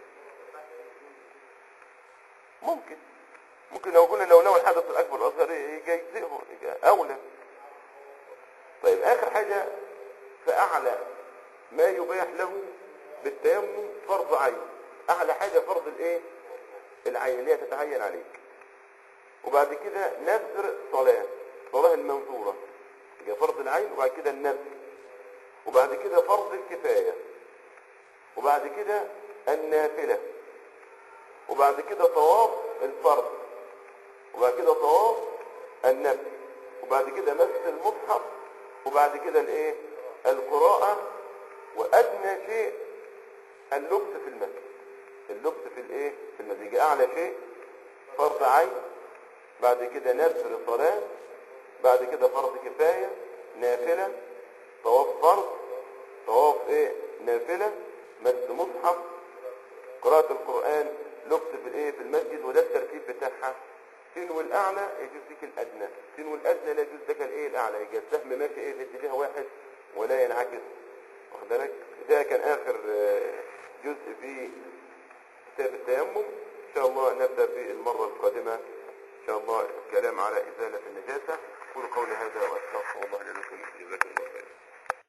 ممكن ممكن لو قلنا لو نوى الحدث الاكبر الاصغر يجزئه يبقى اولى طيب اخر حاجه فاعلى ما يباح له بالتيمم فرض عين اعلى حاجه فرض الايه العين اللي هي تتعين عليك وبعد كده نذر صلاه صلاه المنذوره يبقى فرض العين وبعد كده النذر وبعد كده فرض الكفايه وبعد كده النافله وبعد كده طواف الفرض وبعد كده طواف النفل وبعد كده مس المصحف وبعد كده الايه القراءة وادنى شيء اللبس في المسجد اللبس في الايه في المسجد يجي اعلى شيء فرض عين بعد كده نذر صلاة بعد كده فرض كفاية نافلة طواف فرض طواف ايه نافلة مس مصحف قراءة القرآن لبس في الايه في المسجد وده الترتيب بتاعها تنوي الاعلى يجوز لك الادنى تنوي الادنى لا يجوز لك الايه الاعلى يجي السهم ماشي ايه في اتجاه واحد ولا ينعكس واخد بالك ده كان اخر آه، جزء في كتاب التيمم ان شاء الله نبدا في المره القادمه ان شاء الله الكلام على ازاله النجاسه